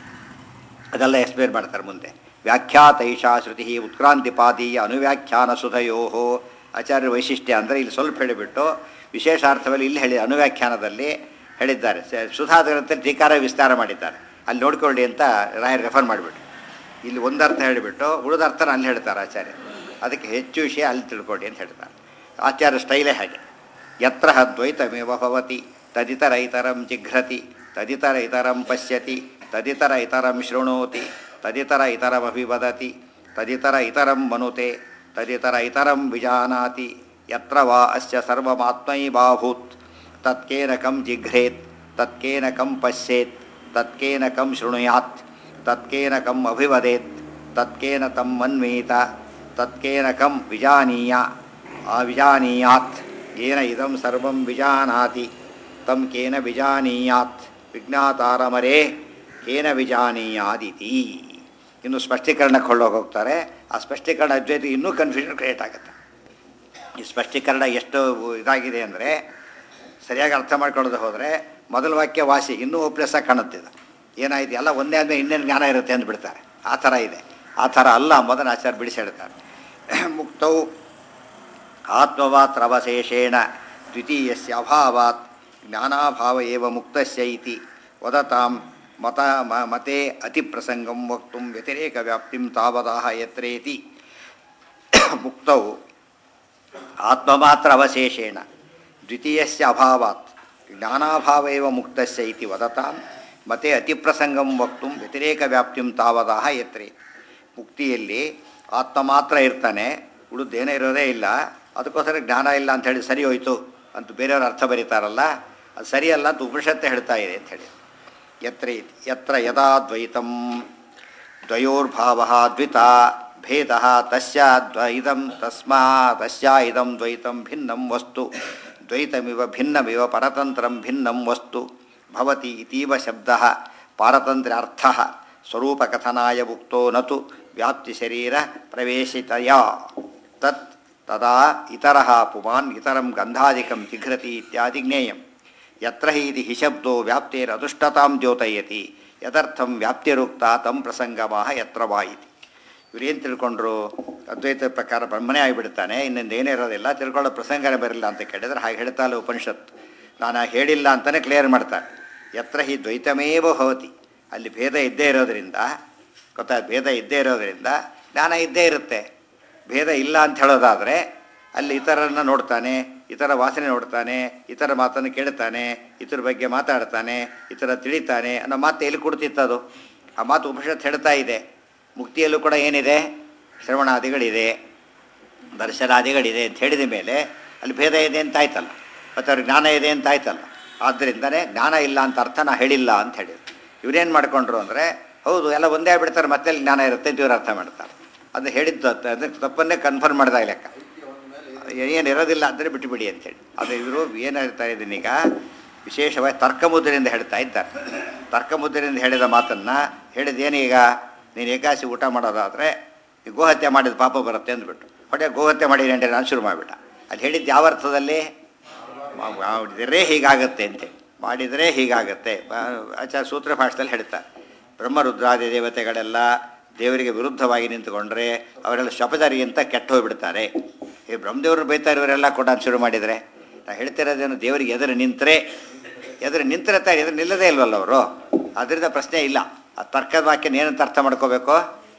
ಅದೆಲ್ಲ ಎಕ್ಸ್ಪ್ಲೇನ್ ಮಾಡ್ತಾರೆ ಮುಂದೆ ವ್ಯಾಖ್ಯಾತೈಷಾ ಶ್ರುತಿ ಉತ್ಕ್ರಾಂತಿಪಾದೀಯ ಅನುವ್ಯಾಖ್ಯಾನ ಸುಧಯೋ ಆಚಾರ್ಯ ವೈಶಿಷ್ಟ್ಯ ಅಂದರೆ ಇಲ್ಲಿ ಸ್ವಲ್ಪ ಹೇಳಿಬಿಟ್ಟು ವಿಶೇಷಾರ್ಥದಲ್ಲಿ ಇಲ್ಲಿ ಹೇಳಿ ಅನುವ್ಯಾಖ್ಯಾನದಲ್ಲಿ ಹೇಳಿದ್ದಾರೆ ಸ- ಸುಧಾಗ್ರಂಥದಲ್ಲಿ ಟೀಕಾರ ವಿಸ್ತಾರ ಮಾಡಿದ್ದಾರೆ ಅಲ್ಲಿ ನೋಡ್ಕೊಳ್ಳಿ ಅಂತ ರಾಯರ್ ರೆಫರ್ ಮಾಡಿಬಿಟ್ಟು ಇಲ್ಲಿ ಒಂದು ಅರ್ಥ ಹೇಳಿಬಿಟ್ಟು ಉಳಿದ ಅರ್ಥನ ಅಲ್ಲಿ ಹೇಳ್ತಾರೆ ಆಚಾರ್ಯ ಅದಕ್ಕೆ ಹೆಚ್ಚು ವಿಷಯ ಅಲ್ಲಿ ತಿಳ್ಕೊಳ್ಳಿ ಅಂತ ಹೇಳ್ತಾರೆ ಆಚಾರ್ಯ ಸ್ಟೈಲೇ ಹಾಗೆ ಯತ್ರ ದ್ವೈತಮೇವ ಭವತಿ ತದಿತರ ಇತರಂ ಜಿಘ್ರತಿ ತದಿತರ ಇತರಂ ಪಶ್ಯತಿ ತದಿತರ ಇತರಂ ಶೃಣೋತಿ ತದಿತರ ಇತರಮಭಿವದತಿ ತದಿತರ ಇತರಂ ಮನುತೆ ತದಿತರ ಇತರಂ ವಿಜಾನಾತಿ ಯತ್ರ ವಾ ಅಸ್ಯ ಸರ್ವಮಾತ್ಮೈವಾಭೂತ್ ತತ್ಕೇನ ಕಂ ಜಿಘ್ರೇತ್ ತತ್ಕೇನ ಕಂ ಪಶ್ಯೇತ್ ತತ್ಕೇನ ಕಂ ಶೃಣುಯಾತ್ ತತ್ಕೇನ ಕಂ ಅಭಿವದೇತ್ ತತ್ಕೇನ ತಂ ಮನ್ವೀತ ತತ್ಕೇನ ಕಂ ವಿಜಾನೀಯ ಅವಿಜಾನೀಯಾತ್ ಏನ ಇದಂ ಸರ್ವಂ ವಿಜಾನಾತಿ ತಂ ಕೇನ ವಿಜಾನೀಯಾತ್ ವಿಜ್ಞಾತಾರಮರೇ ಕೇನ ವಿಜಾನೀಯಾದಿತಿ ಇನ್ನು ಸ್ಪಷ್ಟೀಕರಣಕ್ಕೆ ಕೊಳ್ಳೋಕೆ ಹೋಗ್ತಾರೆ ಆ ಸ್ಪಷ್ಟೀಕರಣ ಜೊತೆ ಇನ್ನೂ ಕನ್ಫ್ಯೂಷನ್ ಕ್ರಿಯೇಟ್ ಆಗುತ್ತೆ ಈ ಸ್ಪಷ್ಟೀಕರಣ ಎಷ್ಟು ಇದಾಗಿದೆ ಅಂದರೆ ಸರಿಯಾಗಿ ಅರ್ಥ ಮಾಡ್ಕೊಳ್ಳೋದು ಹೋದರೆ ಮೊದಲ ವಾಕ್ಯ ವಾಸಿ ಇನ್ನೂ ಪ್ಲಸ್ಸಾಗಿ ಕಾಣುತ್ತಿದೆ ಏನಾಯ್ತು ಎಲ್ಲ ಒಂದೇ ಆದಮೇಲೆ ಇನ್ನೇನು ಜ್ಞಾನ ಇರುತ್ತೆ ಅಂತ ಬಿಡ್ತಾರೆ ಆ ಥರ ಇದೆ ಆ ಥರ ಅಲ್ಲ ಮೊದಲ ಆಚಾರ ಬಿಡಿಸಿ ಹೇಳ್ತಾರೆ ಮುಕ್ತೌ ಆತ್ಮವಾತ್ರವಶೇಷೇಣ ದ್ವಿತೀಯಸ್ಯ ಅಭಾವಾತ್ ಜ್ಞಾನಾಭಾವ ಏವ ಮುಕ್ತಸ್ಯ ಇತಿ ವದತಾಂ ಮತ ಮ- ಮತೆ ಅತಿಪ್ರಸಂಗಂ ವಕ್ತು ವ್ಯತಿರೇಕ ವ್ಯಾಪ್ತಿಂ ತಾವದಾಹ ಯತ್ರೇತಿ ಮುಕ್ತೌ ಆತ್ಮಮಾತ್ರ ಅವಶೇಷೇಣ ದ್ವಿತೀಯಸ್ಯ ಅಭಾವಾತ್ ಜ್ಞಾನಾಭಾವ ಏವ ಮುಕ್ತಸ್ಯ ಇತಿ ವದತಾಂ ಮತೆ ಅತಿಪ್ರಸಂಗಂ ವಕ್ತು ವ್ಯತಿರೇಕ ವ್ಯಾಪ್ತಿಂ ತಾವದಾಹ ಯತ್ರೆ ಮುಕ್ತಿಯಲ್ಲಿ ಆತ್ಮ ಮಾತ್ರ ಇರ್ತಾನೆ ಉಳಿದೇನೇ ಇರೋದೇ ಇಲ್ಲ ಅದಕ್ಕೋಸ್ಕರ ಜ್ಞಾನ ಇಲ್ಲ ಅಂತ ಹೇಳಿ ಸರಿ ಹೋಯ್ತು ಅಂತ ಬೇರೆಯವ್ರ ಅರ್ಥ ಬರೀತಾರಲ್ಲ ಅದು ಸರಿಯಲ್ಲ ಅಂತ ಉಪನಿಷತ್ತೆ ಹೇಳ್ತಾ ಇದೆ ಅಂತ ಹೇಳಿ ಯತ್ರ ಇತಿ ಯತ್ರ ಯದಾ ದ್ವೈತಂ ದ್ವಯೋರ್ಭಾವ ದ್ವಿತ ಭೇದ ತಸ್ಯ ದ್ವ ಇದಂ ತಸ್ಮಾ ತಸ್ಯ ಇದಂ ದ್ವೈತಂ ಭಿನ್ನಂ ವಸ್ತು ದ್ವೈತಮಿವ ಭಿನ್ನಮಿವ ಪರತಂತ್ರಂ ಭಿನ್ನಂ ವಸ್ತು ಭವತಿ ಇತೀವ ಶಬ್ದ ಪಾರತಂತ್ರ್ಯಾರ್ಥ ಸ್ವರೂಪಕಥನಾಯ ಉಕ್ತೋ ನತು ವ್ಯಾಪ್ತಿ ಶರೀರ ಪ್ರವೇಶಿತಯ ತತ್ ತದಾ ಇತರಃ ಪುಮಾನ್ ಇತರಂ ಗಂಧಾದಿಕಂ ಜಿಘ್ರತಿ ಇತ್ಯಾದಿ ಜ್ಞೇಯಂ ಯತ್ರ ಹಿ ಇತಿ ಹಿ ಶಬ್ದೋ ವ್ಯಾಪ್ತಿರದುಷ್ಟತಾಂ ದ್ಯೋತಯತಿ ಯದರ್ಥಂ ವ್ಯಾಪ್ತಿರುಕ್ತ ತಂ ಪ್ರಸಂಗಮಾಹ ಯತ್ರ ವಾ ಇತಿ ಇವ್ರೇನು ತಿಳ್ಕೊಂಡ್ರು ಅದ್ವೈತ ಪ್ರಕಾರ ಬ್ರಹ್ಮನೇ ಆಗಿಬಿಡ್ತಾನೆ ಇನ್ನೊಂದು ಏನೇ ಇರೋದಿಲ್ಲ ತಿಳ್ಕೊಳ್ಳೋ ಪ್ರಸಂಗನೇ ಬರಲಿಲ್ಲ ಅಂತ ಕೇಳಿದ್ರೆ ಹಾಗೆ ಹೇಳ್ತಾ ಇಲ್ಲ ಉಪನಿಷತ್ತು ನಾನು ಹಾಗೆ ಹೇಳಿಲ್ಲ ಅಂತಲೇ ಕ್ಲಿಯರ್ ಮಾಡ್ತಾರೆ ಯತ್ರ ಹಿ ದ್ವೈತಮೇವ ಭವತಿ ಅಲ್ಲಿ ಭೇದ ಇದ್ದೇ ಇರೋದ್ರಿಂದ ಗೊತ್ತಾ ಭೇದ ಇದ್ದೇ ಇರೋದ್ರಿಂದ ಜ್ಞಾನ ಇದ್ದೇ ಇರುತ್ತೆ ಭೇದ ಇಲ್ಲ ಅಂತ ಹೇಳೋದಾದರೆ ಅಲ್ಲಿ ಇತರರನ್ನ ನೋಡ್ತಾನೆ ಇತರ ವಾಸನೆ ನೋಡ್ತಾನೆ ಇತರ ಮಾತನ್ನು ಕೇಳ್ತಾನೆ ಇತರ ಬಗ್ಗೆ ಮಾತಾಡ್ತಾನೆ ಇತರ ತಿಳಿತಾನೆ ಅನ್ನೋ ಮಾತು ಎಲ್ಲಿ ಕೊಡ್ತಿತ್ತದು ಆ ಮಾತು ಉಪನಿಷತ್ ಹೇಳ್ತಾ ಇದೆ ಮುಕ್ತಿಯಲ್ಲೂ ಕೂಡ ಏನಿದೆ ಶ್ರವಣಾದಿಗಳಿದೆ ದರ್ಶನಾದಿಗಳಿದೆ ಅಂತ ಹೇಳಿದ ಮೇಲೆ ಅಲ್ಲಿ ಭೇದ ಇದೆ ಅಂತ ಆಯ್ತಲ್ಲ ಮತ್ತು ಅವ್ರಿಗೆ ಜ್ಞಾನ ಇದೆ ಅಂತ ಆಯ್ತಲ್ಲ ಆದ್ದರಿಂದನೇ ಜ್ಞಾನ ಇಲ್ಲ ಅಂತ ಅರ್ಥ ನಾ ಹೇಳಿಲ್ಲ ಅಂತ ಹೇಳಿದ್ರು ಇವ್ರೇನು ಮಾಡ್ಕೊಂಡ್ರು ಅಂದರೆ ಹೌದು ಎಲ್ಲ ಒಂದೇ ಆಗ್ಬಿಡ್ತಾರೆ ಮತ್ತೆ ಅಲ್ಲಿ ಜ್ಞಾನ ಇರುತ್ತೆ ಅಂತ ಇವ್ರು ಅರ್ಥ ಮಾಡ್ತಾರೆ ಅದು ಹೇಳಿದ್ದು ಅದ್- ಅದಕ್ಕೆ ತಪ್ಪನ್ನೇ ಕನ್ಫರ್ಮ್ ಮಾಡಿದಾಗ ಲೆಕ್ಕ ಏನು ಇರೋದಿಲ್ಲ ಅಂದರೆ ಬಿಟ್ಟುಬಿಡಿ ಅಂತೇಳಿ ಅದು ಇವರು ಏನು ಹೇಳ್ತಾ ಇದ್ದೀನಿ ಈಗ ವಿಶೇಷವಾಗಿ ತರ್ಕಮುದ್ರೆಯಿಂದ ಹೇಳ್ತಾ ಇದ್ದಾರೆ ತರ್ಕಮುದ್ರೆಯಿಂದ ಹೇಳಿದ ಮಾತನ್ನು ಹೇಳಿದ್ದೇನೀಗ ನೀನು ಏಕಾಸಿ ಊಟ ಮಾಡೋದಾದರೆ ಈ ಗೋಹತ್ಯೆ ಮಾಡಿದ ಪಾಪ ಬರುತ್ತೆ ಅಂದ್ಬಿಟ್ಟು ಹೊಟ್ಟೆ ಗೋಹತ್ಯೆ ಮಾಡಿ ಅಂತ ನಾನು ಶುರು ಮಾಡಿಬಿಟ್ಟ ಅಲ್ಲಿ ಹೇಳಿದ್ದು ಯಾವ ಅರ್ಥದಲ್ಲಿ ಮಾ- ಮಾಡಿದರೆ ಹೀಗಾಗತ್ತೆ ಅಂತೇಳಿ ಮಾಡಿದರೆ ಹೀಗಾಗತ್ತೆ ಬ- ಆಚಾರ್ಯ ಸೂತ್ರ ಭಾಷೆದಲ್ಲಿ ಹೇಳ್ತಾರೆ ಬ್ರಹ್ಮರುದ್ರಾದಿ ದೇವತೆಗಳೆಲ್ಲ ದೇವರಿಗೆ ವಿರುದ್ಧವಾಗಿ ನಿಂತುಕೊಂಡ್ರೆ ಅವರೆಲ್ಲ ಶಪಜಾರಿ ಅಂತ ಕೆಟ್ಟ ಹೋಗ್ಬಿಡ್ತಾರೆ ಈ ಬ್ರಹ್ಮದೇವರು ಬೈತಾರೆ ಇವರೆಲ್ಲ ಕೂಡ ಅಂತ ಶುರು ಮಾಡಿದರೆ ನಾ ಹೇಳ್ತಿರೋದೇನು ದೇವರಿಗೆ ಎದುರು ನಿಂತರೆ ಎದುರು ನಿಂತರೆ ತಾನೆ ಎದುರು ನಿಲ್ಲದೇ ಇಲ್ವಲ್ಲ ಅವರು ಅದರಿಂದ ಪ್ರಶ್ನೆ ಇಲ್ಲ ಆ ತರ್ಕದ ವಾಕ್ಯನ ಏನಂತ ಅರ್ಥ ಮಾಡ್ಕೋಬೇಕು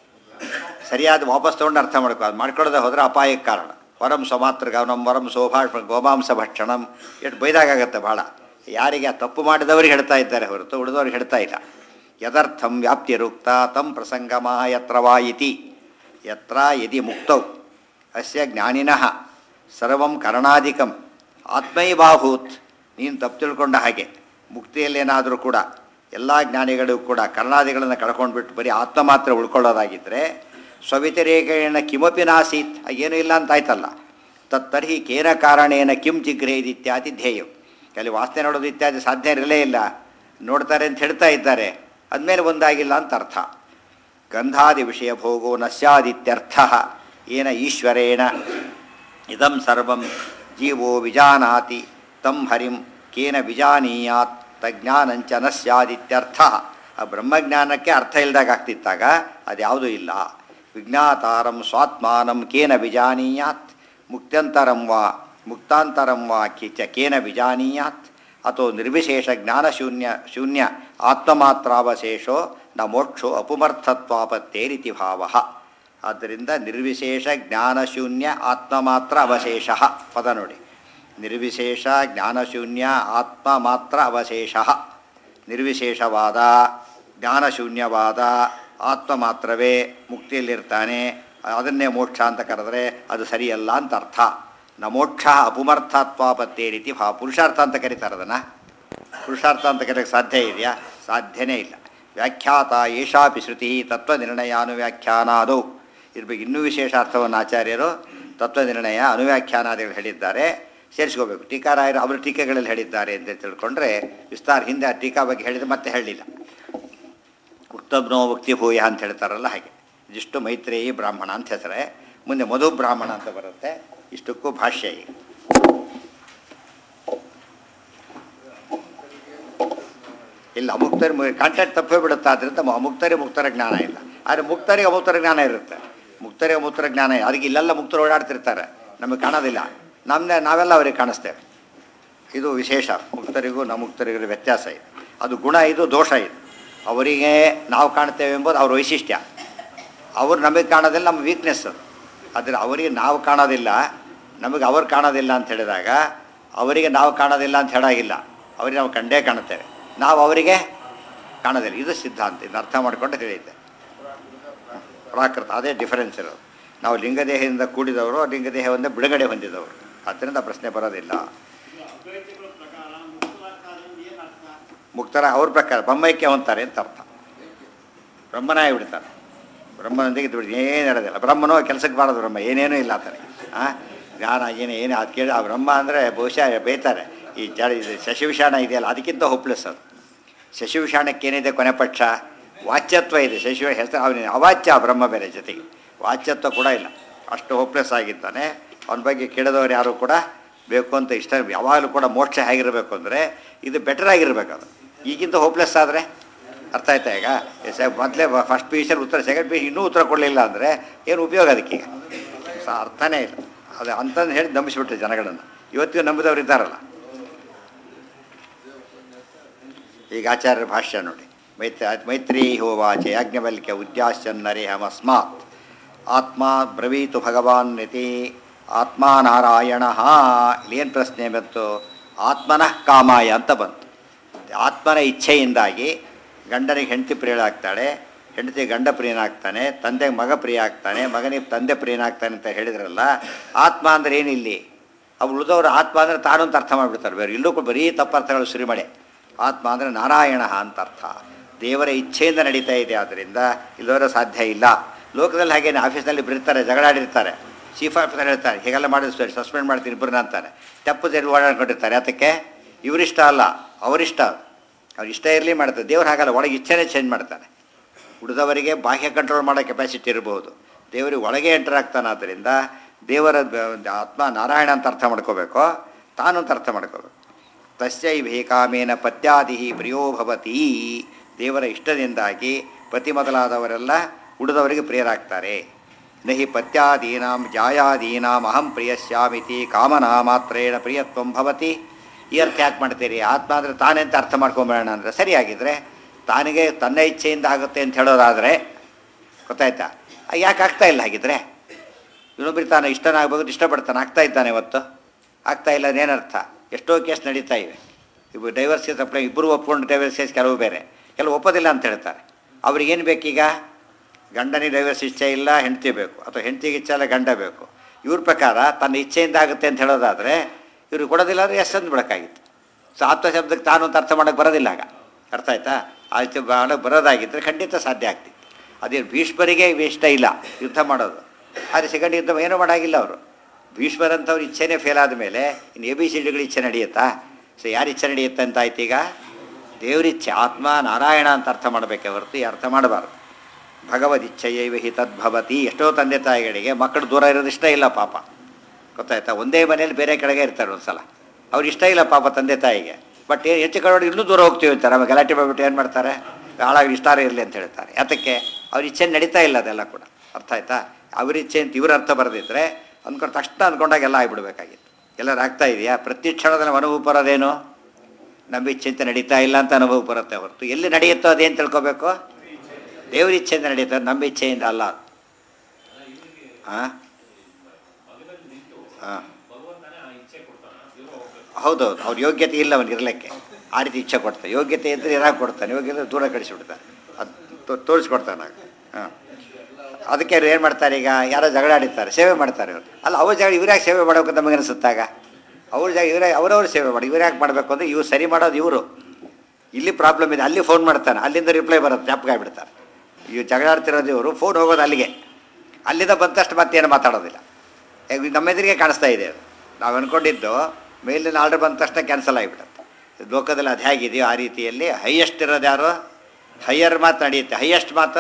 ಸರಿಯಾದ ವಾಪಸ್ ತೊಗೊಂಡು ಅರ್ಥ ಮಾಡ್ಕೋ ಅದು ಮಾಡ್ಕೊಳ್ಳೋದೇ ಹೋದ್ರೆ ಅಪಾಯಕ್ಕೆ ಕಾರಣ ವರಂ ಸ್ವಮಾತ್ರ ಗಮನಂ ವರಂ ಸೋಭಾಷ ಗೋಮಾಂಸ ಭಕ್ಷಣಂ ಎಷ್ಟು ಬೈದಾಗತ್ತೆ ಭಾಳ ಯಾರಿಗೆ ಆ ತಪ್ಪು ಮಾಡಿದವ್ರಿಗೆ ಹೇಳ್ತಾ ಇದ್ದಾರೆ ಹೊರತು ಉಳಿದವ್ರಿಗೆ ಹೇಳ್ತಾ ಇಲ್ಲ ಯದರ್ಥಂ ವ್ಯಾಪ್ತಿರುಕ್ತ ತಂ ಪ್ರಸಂಗಮ ಯತ್ರ ವಾ ಇತಿ ಯತ್ರ ಯದಿ ಮುಕ್ತೌ ಅಸ್ಯ ಜ್ಞಾನಿನಃ ಸರ್ವಂ ಕರಣಾಧಿಕಂ ಆತ್ಮೈವಾಭೂತ್ ನೀನು ತಪ್ಪು ತಿಳ್ಕೊಂಡ ಹಾಗೆ ಮುಕ್ತಿಯಲ್ಲೇನಾದರೂ ಕೂಡ ಎಲ್ಲ ಜ್ಞಾನಿಗಳು ಕೂಡ ಕರ್ಣಾದಿಗಳನ್ನು ಕಳ್ಕೊಂಡ್ಬಿಟ್ಟು ಬರೀ ಆತ್ಮ ಮಾತ್ರ ಉಳ್ಕೊಳ್ಳೋದಾಗಿದ್ದರೆ ಸ್ವವ್ಯತಿರೇಕೇಣ ಕಿಮಪಿ ನಾಸೀತ್ ಏನೂ ಇಲ್ಲ ಅಂತ ಆಯ್ತಲ್ಲ ತತ್ತರ್ಹಿ ಕೇನ ಕಾರಣೇನ ಕಿಂ ಜಿಗ್ರೇದ್ ಇತ್ಯಾದಿ ಧ್ಯೇಯಂ ಅಲ್ಲಿ ವಾಸನೆ ನೋಡೋದು ಇತ್ಯಾದಿ ಸಾಧ್ಯ ಇರಲೇ ಇಲ್ಲ ನೋಡ್ತಾರೆ ಅಂತ ಹೇಳ್ತಾ ಇದ್ದಾರೆ ಅದ್ಮೇಲೆ ಒಂದಾಗಿಲ್ಲ ಅಂತ ಅರ್ಥ ಗಂಧಾದಿ ವಿಷಯ ಭೋಗೋ ನ ಸ್ಯಾದಿತ್ಯರ್ಥ ಏನ ಈಶ್ವರೇಣ ಇದಂ ಸರ್ವಂ ಜೀವೋ ವಿಜಾನಾತಿ ತಂ ಹರಿಂ ಕೇನ ವಿಜಾನೀಯಾತ್ ತಜ್ಞಾನಂಚ ನ ಸ್ಯಾದಿತ್ಯರ್ಥ ಆ ಬ್ರಹ್ಮಜ್ಞಾನಕ್ಕೆ ಅರ್ಥ ಇಲ್ದಾಗ ಆಗ್ತಿತ್ತಾಗ ಅದ್ಯಾವುದೂ ಇಲ್ಲ ವಿಜ್ಞಾತಾರಂ ಸ್ವಾತ್ಮಾನಂ ಕೇನ ವಿಜಾನೀಯಾತ್ ಮುಕ್ತ್ಯಂತರಂ ವಾ ಮುಕ್ತಾಂತರಂ ವಾ ಕಿಚ ಕೇನ ವಿಜಾನೀಯಾತ್ ಅಥೋ ನಿರ್ವಿಶೇಷ ಜ್ಞಾನಶೂನ್ಯ ಶೂನ್ಯ ಆತ್ಮಮಾತ್ರಾವಶೇಷೋ ನ ಮೋಕ್ಷೋ ಅಪುಮರ್ಥತ್ವಾಪತ್ತೇರಿತಿ ಭಾವ ಆದ್ದರಿಂದ ನಿರ್ವಿಶೇಷ ಜ್ಞಾನಶೂನ್ಯ ಆತ್ಮಮಾತ್ರ ಅವಶೇಷ ಪದ ನೋಡಿ ನಿರ್ವಿಶೇಷ ಜ್ಞಾನಶೂನ್ಯ ಆತ್ಮ ಮಾತ್ರ ಅವಶೇಷ ನಿರ್ವಿಶೇಷವಾದ ಜ್ಞಾನಶೂನ್ಯವಾದ ಆತ್ಮ ಮಾತ್ರವೇ ಮುಕ್ತಿಯಲ್ಲಿರ್ತಾನೆ ಅದನ್ನೇ ಮೋಕ್ಷ ಅಂತ ಕರೆದ್ರೆ ಅದು ಸರಿಯಲ್ಲ ಅಂತ ಅರ್ಥ ನ ಮೋಕ್ಷ ಅಪುಮರ್ಥತ್ವಾಪತ್ತೇ ರೀತಿ ಭಾ ಪುರುಷಾರ್ಥ ಅಂತ ಕರೀತಾರೆ ಅದನ್ನು ಪುರುಷಾರ್ಥ ಅಂತ ಕರೆಯೋಕ್ಕೆ ಸಾಧ್ಯ ಇದೆಯಾ ಸಾಧ್ಯನೇ ಇಲ್ಲ ವ್ಯಾಖ್ಯಾತ ಏಷಾಪಿ ಶ್ರುತಿ ತತ್ವನಿರ್ಣಯಾನುವ್ಯಾಖ್ಯಾನಾದೌ ಇದ್ರ ಬಗ್ಗೆ ಇನ್ನೂ ವಿಶೇಷ ಅರ್ಥವನ್ನು ಆಚಾರ್ಯರು ತತ್ವನಿರ್ಣಯ ಅನುವ್ಯಾಖ್ಯಾನಾದಿಗಳು ಹೇಳಿದ್ದಾರೆ ಸೇರಿಸ್ಕೋಬೇಕು ಟೀಕಾರಾಯರು ಅವರ ಟೀಕೆಗಳಲ್ಲಿ ಹೇಳಿದ್ದಾರೆ ಅಂತ ತಿಳ್ಕೊಂಡ್ರೆ ವಿಸ್ತಾರ ಹಿಂದೆ ಆ ಟೀಕಾ ಬಗ್ಗೆ ಹೇಳಿದ್ರೆ ಮತ್ತೆ ಹೇಳಲಿಲ್ಲ ಉಕ್ತಬ್ನೋ ಭಕ್ತಿ ಭೂಯ ಅಂತ ಹೇಳ್ತಾರಲ್ಲ ಹಾಗೆ ಇದಿಷ್ಟು ಮೈತ್ರೇಯಿ ಬ್ರಾಹ್ಮಣ ಅಂತ ಹೆಸರೇ ಮುಂದೆ ಮಧು ಬ್ರಾಹ್ಮಣ ಅಂತ ಬರುತ್ತೆ ಇಷ್ಟಕ್ಕೂ ಭಾಷ್ಯ ಈಗ ಇಲ್ಲ ಅಮುಕ್ತರಿ ಕಾಂಟ್ಯಾಕ್ಟ್ ತಪ್ಪೇ ಬಿಡುತ್ತೆ ಆದ್ದರಿಂದ ಮ- ಅಮುಕ್ತರಿ ಮುಕ್ತರ ಜ್ಞಾನ ಇಲ್ಲ ಆದರೆ ಮುಕ್ತರಿಗೆ ಅಮುಕ್ತರ ಜ್ಞಾನ ಇರುತ್ತೆ ಮುಕ್ತರಿಗೆ ಅಮುಕ್ತರ ಜ್ಞಾನ ಇಲ್ಲ. ಅದಕ್ಕೆ ಇಲ್ಲೆಲ್ಲ ಮುಕ್ತರು ಓಡಾಡ್ತಿರ್ತಾರೆ ನಮಗೆ ಕಾಣೋದಿಲ್ಲ ನಮ್ಮನ್ನೇ ನಾವೆಲ್ಲ ಅವರಿಗೆ ಕಾಣಿಸ್ತೇವೆ ಇದು ವಿಶೇಷ ಮುಕ್ತರಿಗೂ ನ ಮುಕ್ತರಿಗೂ ವ್ಯತ್ಯಾಸ ಇದೆ ಅದು ಗುಣ ಇದು ದೋಷ ಇದು ಅವರಿಗೆ ನಾವು ಕಾಣ್ತೇವೆ ಎಂಬುದು ಅವ್ರ ವೈಶಿಷ್ಟ್ಯ ಅವ್ರು ನಮಗೆ ಕಾಣೋದಿಲ್ಲ ನಮ್ಮ ವೀಕ್ನೆಸ್ ಅದು ಆದರೆ ಅವರಿಗೆ ನಾವು ಕಾಣೋದಿಲ್ಲ ನಮಗೆ ಅವ್ರು ಕಾಣೋದಿಲ್ಲ ಅಂತ ಹೇಳಿದಾಗ ಅವರಿಗೆ ನಾವು ಕಾಣೋದಿಲ್ಲ ಅಂತ ಹೇಳಾಗಿಲ್ಲ ಅವರಿಗೆ ನಾವು ಕಂಡೇ ಕಾಣುತ್ತೇವೆ ನಾವು ಅವರಿಗೆ ಕಾಣೋದಿಲ್ಲ ಇದು ಸಿದ್ಧಾಂತ ಇದನ್ನ ಅರ್ಥ ಮಾಡಿಕೊಂಡು ಹೇಳಿದ್ದೆ ಪ್ರಾಕೃತ ಅದೇ ಡಿಫರೆನ್ಸ್ ಇರೋದು ನಾವು ಲಿಂಗದೇಹದಿಂದ ಕೂಡಿದವರು ಲಿಂಗದೇಹವನ್ನು ಬಿಡುಗಡೆ ಹೊಂದಿದವರು ಆದ್ದರಿಂದ ಪ್ರಶ್ನೆ ಬರೋದಿಲ್ಲ ಮುಕ್ತರ ಅವ್ರ ಪ್ರಕಾರ ಬ್ರಹ್ಮೈಕ್ಯ ಹೊಂತಾರೆ ಅಂತ ಅರ್ಥ ಬ್ರಹ್ಮನಾಗಿ ಬಿಡ್ತಾರೆ ಬ್ರಹ್ಮನೊಂದಿಗೆ ದುಡ್ಡು ಏನು ಇರೋದಿಲ್ಲ ಬ್ರಹ್ಮನೋ ಕೆಲಸಕ್ಕೆ ಬಾರದು ಬ್ರಹ್ಮ ಏನೇನೂ ಇಲ್ಲ ಆತನಿಗೆ ಹಾಂ ಗಾನ ಏನು ಏನು ಅದು ಕೇಳಿ ಆ ಬ್ರಹ್ಮ ಅಂದರೆ ಬಹುಶಃ ಬೈತಾರೆ ಈ ಜಡ ಇದು ಶಶಿವಿಷಾಣ ಇದೆಯಲ್ಲ ಅದಕ್ಕಿಂತ ಹೋಪ್ಲೆಸ್ ಅದು ಶಶಿವಿಷಾಣಕ್ಕೇನಿದೆ ಕೊನೆ ಪಕ್ಷ ವಾಚ್ಯತ್ವ ಇದೆ ಶಶಿವ ಹೆಸರು ಅವನಿಗೆ ಅವಾಚ್ಯ ಬ್ರಹ್ಮ ಬೇರೆ ಜೊತೆಗೆ ವಾಚ್ಯತ್ವ ಕೂಡ ಇಲ್ಲ ಅಷ್ಟು ಹೋಪ್ಲೆಸ್ ಆಗಿದ್ದಾನೆ ಅವನ ಬಗ್ಗೆ ಕೇಳಿದವರು ಯಾರು ಕೂಡ ಬೇಕು ಅಂತ ಇಷ್ಟ ಯಾವಾಗಲೂ ಕೂಡ ಮೋಕ್ಷ ಹೇಗಿರಬೇಕು ಅಂದರೆ ಇದು ಬೆಟರ್ ಆಗಿರ್ಬೇಕು ಅದು ಈಗಿಂತ ಹೋಪ್ಲೆಸ್ ಆದರೆ ಅರ್ಥ ಆಯ್ತಾ ಈಗ ಎಸ್ ಮೊದಲೇ ಫಸ್ಟ್ ಪಿ ಯು ಉತ್ತರ ಸೆಕೆಂಡ್ ಪಿ ಇನ್ನೂ ಉತ್ತರ ಕೊಡಲಿಲ್ಲ ಅಂದರೆ ಏನು ಉಪಯೋಗ ಅದಕ್ಕೀಗ ಸ ಅರ್ಥನೇ ಇಲ್ಲ ಅದು ಅಂತಂದು ಹೇಳಿ ನಂಬಿಸ್ಬಿಟ್ರು ಜನಗಳನ್ನು ಇವತ್ತಿಗೂ ನಂಬಿದವರು ಇದ್ದಾರಲ್ಲ ಈಗ ಆಚಾರ್ಯರ ಭಾಷ್ಯ ನೋಡಿ ಮೈತ್ರಿ ಮೈತ್ರಿ ಹೋವಾಚೆ ಯಾಜ್ಞವಲ್ಕ್ಯ ಉದ್ಯಾಶ್ಚನ್ನರೆ ಹಮಸ್ಮಾತ್ ಆತ್ಮ ಬ್ರವೀತು ಭಗವಾನ್ ನಿತಿ ಆತ್ಮ ನಾರಾಯಣ ಇಲ್ಲೇನು ಪ್ರಶ್ನೆ ಬಂತು ಆತ್ಮನಃ ಕಾಮಾಯ ಅಂತ ಬಂತು ಆತ್ಮನ ಇಚ್ಛೆಯಿಂದಾಗಿ ಗಂಡನಿಗೆ ಹೆಂಡತಿ ಪ್ರಿಯಳಾಗ್ತಾಳೆ ಹೆಂಡತಿ ಗಂಡ ಪ್ರಿಯನಾಗ್ತಾನೆ ತಂದೆಗೆ ಮಗ ಪ್ರಿಯ ಆಗ್ತಾನೆ ಮಗನಿಗೆ ತಂದೆ ಪ್ರಿಯನಾಗ್ತಾನೆ ಅಂತ ಹೇಳಿದ್ರಲ್ಲ ಆತ್ಮ ಅಂದ್ರೆ ಏನಿಲ್ಲಿ ಅವು ಉಳಿದವರು ಆತ್ಮ ಅಂದರೆ ತಾನು ಅಂತ ಅರ್ಥ ಮಾಡಿಬಿಡ್ತಾರೆ ಬೇರೆ ಇಲ್ಲೂ ಕೂಡ ಬರೀ ತಪ್ಪರ್ಥಗಳು ಸುರಿಮಳೆ ಆತ್ಮ ಅಂದರೆ ನಾರಾಯಣ ಅಂತ ಅರ್ಥ ದೇವರ ಇಚ್ಛೆಯಿಂದ ನಡೀತಾ ಇದೆ ಆದ್ದರಿಂದ ಇಲ್ಲವರ ಸಾಧ್ಯ ಇಲ್ಲ ಲೋಕದಲ್ಲಿ ಹಾಗೇನೆ ಆಫೀಸ್ನಲ್ಲಿ ಬಿರ್ತಾರೆ ಜಗಳಾಡಿರ್ತಾರೆ ಚೀಫ್ ಆಫೀಸರ್ ಹೇಳ್ತಾರೆ ಹೀಗೆಲ್ಲ ಮಾಡಿದ್ರೆ ಸಸ್ಪೆಂಡ್ ಮಾಡ್ತೀನಿ ಇಬ್ಬರನ್ನ ಅಂತಾನೆ ತಪ್ಪು ಜನ ಓಡಾಡ್ಕೊಂಡಿರ್ತಾರೆ ಅದಕ್ಕೆ ಇವರಿಷ್ಟ ಅಲ್ಲ ಅವರಿಷ್ಟ ಅವ್ರು ಇಷ್ಟ ಇರಲಿ ಮಾಡ್ತಾರೆ ದೇವ್ರು ಹಾಗಲ್ಲ ಒಳಗೆ ಇಚ್ಛೆನೇ ಚೇಂಜ್ ಮಾಡ್ತಾನೆ ಉಳಿದವರಿಗೆ ಬಾಹ್ಯ ಕಂಟ್ರೋಲ್ ಮಾಡೋ ಕೆಪಾಸಿಟಿ ಇರ್ಬೋದು ದೇವರಿಗೆ ಒಳಗೆ ಎಂಟರ್ ಆಗ್ತಾನೆ ಆದ್ದರಿಂದ ದೇವರ ಬ- ಆತ್ಮ ನಾರಾಯಣ ಅಂತ ಅರ್ಥ ಮಾಡ್ಕೋಬೇಕು ತಾನು ಅಂತ ಅರ್ಥ ಮಾಡ್ಕೋಬೇಕು ತಸ್ಯೈ ಭೇಕಾಮೇನ ಪತ್ಯಾದಿ ಪ್ರಿಯೋ ಭವತಿ ದೇವರ ಇಷ್ಟದಿಂದಾಗಿ ಪತಿ ಮೊದಲಾದವರೆಲ್ಲ ಉಳಿದವರಿಗೆ ಪ್ರಿಯರಾಗ್ತಾರೆ ನಹಿ ಪತ್ಯಾದೀನಾಂ ಜಾಯಾದೀನಾಂ ಅಹಂ ಪ್ರಿಯಸ್ಯಾಮಿತಿ ಕಾಮನಾ ಮಾತ್ರೇಣ ಪ್ರಿಯತ್ವಂ ಭವತಿ ಈ ಅರ್ಥ ಯಾಕೆ ಮಾಡ್ತೀರಿ ಆತ್ಮ ಅಂದರೆ ತಾನೇ ಅಂತ ಅರ್ಥ ಮಾಡ್ಕೊಂಬೇಡ ಅಂದರೆ ಸರಿಯಾಗಿದ್ದರೆ ತಾನಿಗೆ ತನ್ನ ಇಚ್ಛೆಯಿಂದ ಆಗುತ್ತೆ ಅಂತ ಹೇಳೋದಾದರೆ ಗೊತ್ತಾಯ್ತಾ ಆ, ಯಾಕೆ ಆಗ್ತಾ ಇಲ್ಲ ಹಾಗಿದ್ರೆ ಇನ್ನೊಬ್ಬರಿಗೆ ತಾನು ಇಷ್ಟನಾಗಬೇಕು ಇಷ್ಟಪಡ್ತಾನೆ ಆಗ್ತಾ ಇದ್ದಾನೆ ಇವತ್ತು ಆಗ್ತಾ ಇಲ್ಲ ಅದೇನರ್ಥ ಎಷ್ಟೋ ಕೇಸ್ ನಡೀತಾ ಇವೆ ಇವು ಡೈವರ್ಸ್ ಕೇಸ್ ಅಪ್ಲೈ ಇಬ್ಬರು ಒಪ್ಕೊಂಡು ಡೈವರ್ಸ್ ಕೇಸ್ ಕೆಲವು ಬೇರೆ ಕೆಲವು ಒಪ್ಪೋದಿಲ್ಲ ಅಂತ ಹೇಳ್ತಾರೆ ಅವ್ರಿಗೇನು ಬೇಕೀಗ ಗಂಡನಿಗೆ ಡೈವರ್ಸ್ ಇಚ್ಛೆ ಇಲ್ಲ ಹೆಂಡತಿ ಬೇಕು ಅಥವಾ ಹೆಂಡತಿಗೆ ಇಚ್ಛೆ ಇಲ್ಲ ಗಂಡ ಬೇಕು ಇವ್ರ ಪ್ರಕಾರ ತನ್ನ ಇಚ್ಛೆಯಿಂದ ಆಗುತ್ತೆ ಅಂತ ಹೇಳೋದಾದರೆ ಇವ್ರಿಗೆ ಕೊಡೋದಿಲ್ಲ ಅಂದರೆ ಎಷ್ಟು ಅಂದ್ಬಿಡೋಕ್ಕಾಗಿತ್ತು ಸೊ ಆತ್ಮ ಶಬ್ದಕ್ಕೆ ತಾನು ಅಂತ ಅರ್ಥ ಮಾಡೋಕ್ಕೆ ಬರೋದಿಲ್ಲ ಆಗ ಅರ್ಥ ಆಯ್ತಾ ಆಯ್ತು ಮಾಡೋಕ್ಕೆ ಬರೋದಾಗಿದ್ದರೆ ಖಂಡಿತ ಸಾಧ್ಯ ಆಗ್ತಿತ್ತು ಅದೇನು ಭೀಷ್ಮರಿಗೆ ಇಷ್ಟ ಇಲ್ಲ ಯುದ್ಧ ಮಾಡೋದು ಆದರೆ ಸೆಕೆಂಡ್ ಯುದ್ಧ ಏನೂ ಮಾಡೋಂಗಿಲ್ಲ ಅವರು ಭೀಷ್ಮರಂಥವ್ರ ಇಚ್ಛೆನೇ ಫೇಲ್ ಆದಮೇಲೆ ಇನ್ನು ಎ ಬಿ ಸಿ ಡಿಗಳ ಇಚ್ಛೆ ನಡೆಯುತ್ತಾ ಸೊ ಯಾರ ಇಚ್ಛೆ ನಡೆಯುತ್ತೆ ಅಂತ ಆಯ್ತು ಈಗ ದೇವರಿಚ್ಛೆ ಆತ್ಮ ನಾರಾಯಣ ಅಂತ ಅರ್ಥ ಮಾಡಬೇಕೆ ಹೊರತು ಈ ಅರ್ಥ ಮಾಡಬಾರ್ದು ಭಗವದಿಚ್ಛೆಯೈವ ಹಿ ತದ್ಭವತಿ ಎಷ್ಟೋ ತಂದೆ ತಾಯಿಗಳಿಗೆ ಮಕ್ಕಳು ದೂರ ಇರೋದು ಇಷ್ಟ ಇಲ್ಲ ಪಾಪ ಗೊತ್ತಾಯ್ತಾ ಒಂದೇ ಮನೇಲಿ ಬೇರೆ ಕಡೆಗೆ ಇರ್ತಾರೆ ಒಂದು ಸಲ ಅವ್ರು ಇಷ್ಟ ಇಲ್ಲ ಪಾಪ ತಂದೆ ತಾಯಿಗೆ ಬಟ್ ಏನು ಹೆಚ್ಚು ಕಡೆ ಇನ್ನೂ ದೂರ ಹೋಗ್ತೀವಿ ಅಂತಾರೆ ಆಮೇಲೆ ಗಲಾಟೆ ಮಾಡ್ಬಿಟ್ಟು ಏನು ಮಾಡ್ತಾರೆ ಹಾಳಾಗಿ ಇಷ್ಟಾರ ಇರಲಿ ಅಂತ ಹೇಳ್ತಾರೆ ಯಾತಕ್ಕೆ ಅವ್ರ ಇಚ್ಛೆ ನಡೀತಾ ಇಲ್ಲ ಅದೆಲ್ಲ ಕೂಡ ಅರ್ಥ ಆಯ್ತಾ ಅವ್ರ ಇಚ್ಛೆ ಅಂತ ಇವ್ರ ಅರ್ಥ ಬರೆದಿದ್ರೆ ಅಂದ್ಕೊಂಡು ತಕ್ಷಣ ಅಂದ್ಕೊಂಡಾಗ ಎಲ್ಲ ಆಗಿಬಿಡ್ಬೇಕಾಗಿತ್ತು ಎಲ್ಲರೂ ಆಗ್ತಾ ಇದೆಯಾ ಪ್ರತಿ ಕ್ಷಣದಲ್ಲಿ ಅನುಭವ ಬರೋದೇನು ನಮ್ಮ ಇಚ್ಛೆ ಅಂತ ನಡೀತಾ ಇಲ್ಲ ಅಂತ ಅನುಭವ ಬರುತ್ತೆ ಹೊರತು ಎಲ್ಲಿ ನಡೆಯುತ್ತೋ ಅದೇನು ತಿಳ್ಕೊಬೇಕು ದೇವ್ರ ಇಚ್ಛೆಯಿಂದ ನಡೀತದೆ ನಮ್ಮ ಇಚ್ಛೆಯಿಂದ ಅಲ್ಲ ಹಾಂ ಹಾಂ ಹೌದೌದು ಅವ್ರ ಯೋಗ್ಯತೆ ಇಲ್ಲ ಅವನಿಗೆ ಇರಲಿಕ್ಕೆ ಆ ರೀತಿ ಇಚ್ಛೆ ಕೊಡ್ತಾನೆ ಯೋಗ್ಯತೆ ಇದ್ದರೆ ಇರಾಕ್ ಕೊಡ್ತಾನೆ ಯೋಗ್ಯತೆ ದೂರ ಕಳಿಸಿಬಿಡ್ತಾನೆ ಅದು ತೋರಿಸ್ಕೊಡ್ತಾನೆ ಹಾಂ ಅದಕ್ಕೆ ಅವ್ರು ಏನು ಮಾಡ್ತಾರೆ ಈಗ ಯಾರೋ ಜಗಳ ಆಡಿರ್ತಾರೆ ಸೇವೆ ಮಾಡ್ತಾರೆ ಇವರು ಅಲ್ಲ ಅವ್ರ ಜಾಗ ಇವ್ರು ಯಾಕೆ ಸೇವೆ ಮಾಡಬೇಕು ಅಂತ ನಮಗೆ ಅನಿಸುತ್ತಾಗ ಅವ್ರ ಜಾಗ ಇವರೇ ಅವರವ್ರು ಸೇವೆ ಮಾಡಿ ಇವ್ರು ಯಾಕೆ ಮಾಡಬೇಕು ಅಂದರೆ ಇವ್ರು ಸರಿ ಮಾಡೋದು ಇವರು ಇಲ್ಲಿ ಪ್ರಾಬ್ಲಮ್ ಇದೆ ಅಲ್ಲಿ ಫೋನ್ ಮಾಡ್ತಾನೆ ಅಲ್ಲಿಂದ ರಿಪ್ಲೈ ಬರುತ್ತೆ ಜ್ಞಾಪಕ ಇವ್ರು ಜಗಳ ಆಡ್ತಿರೋದು ಇವರು ಫೋನ್ ಹೋಗೋದು ಅಲ್ಲಿಗೆ ಅಲ್ಲಿಂದ ಬಂದಷ್ಟು ಮತ್ತೇನು ಮಾತಾಡೋದಿಲ್ಲ ಈಗ ನಮ್ಮ ಎದುರಿಗೆ ಕಾಣಿಸ್ತಾ ಇದೆ ಅದು ನಾವು ಅಂದ್ಕೊಂಡಿದ್ದು ಮೇಲಿನ ಆರ್ಡರ್ ಬಂದ ತಕ್ಷಣ ಕ್ಯಾನ್ಸಲ್ ಆಗಿಬಿಡುತ್ತೆ ಲೋಕದಲ್ಲಿ ಅದು ಹೇಗಿದೆಯೋ ಆ ರೀತಿಯಲ್ಲಿ ಹೈಯೆಸ್ಟ್ ಇರೋದು ಯಾರು ಹೈಯರ್ ಮಾತು ನಡೆಯುತ್ತೆ ಹೈಯೆಸ್ಟ್ ಮಾತು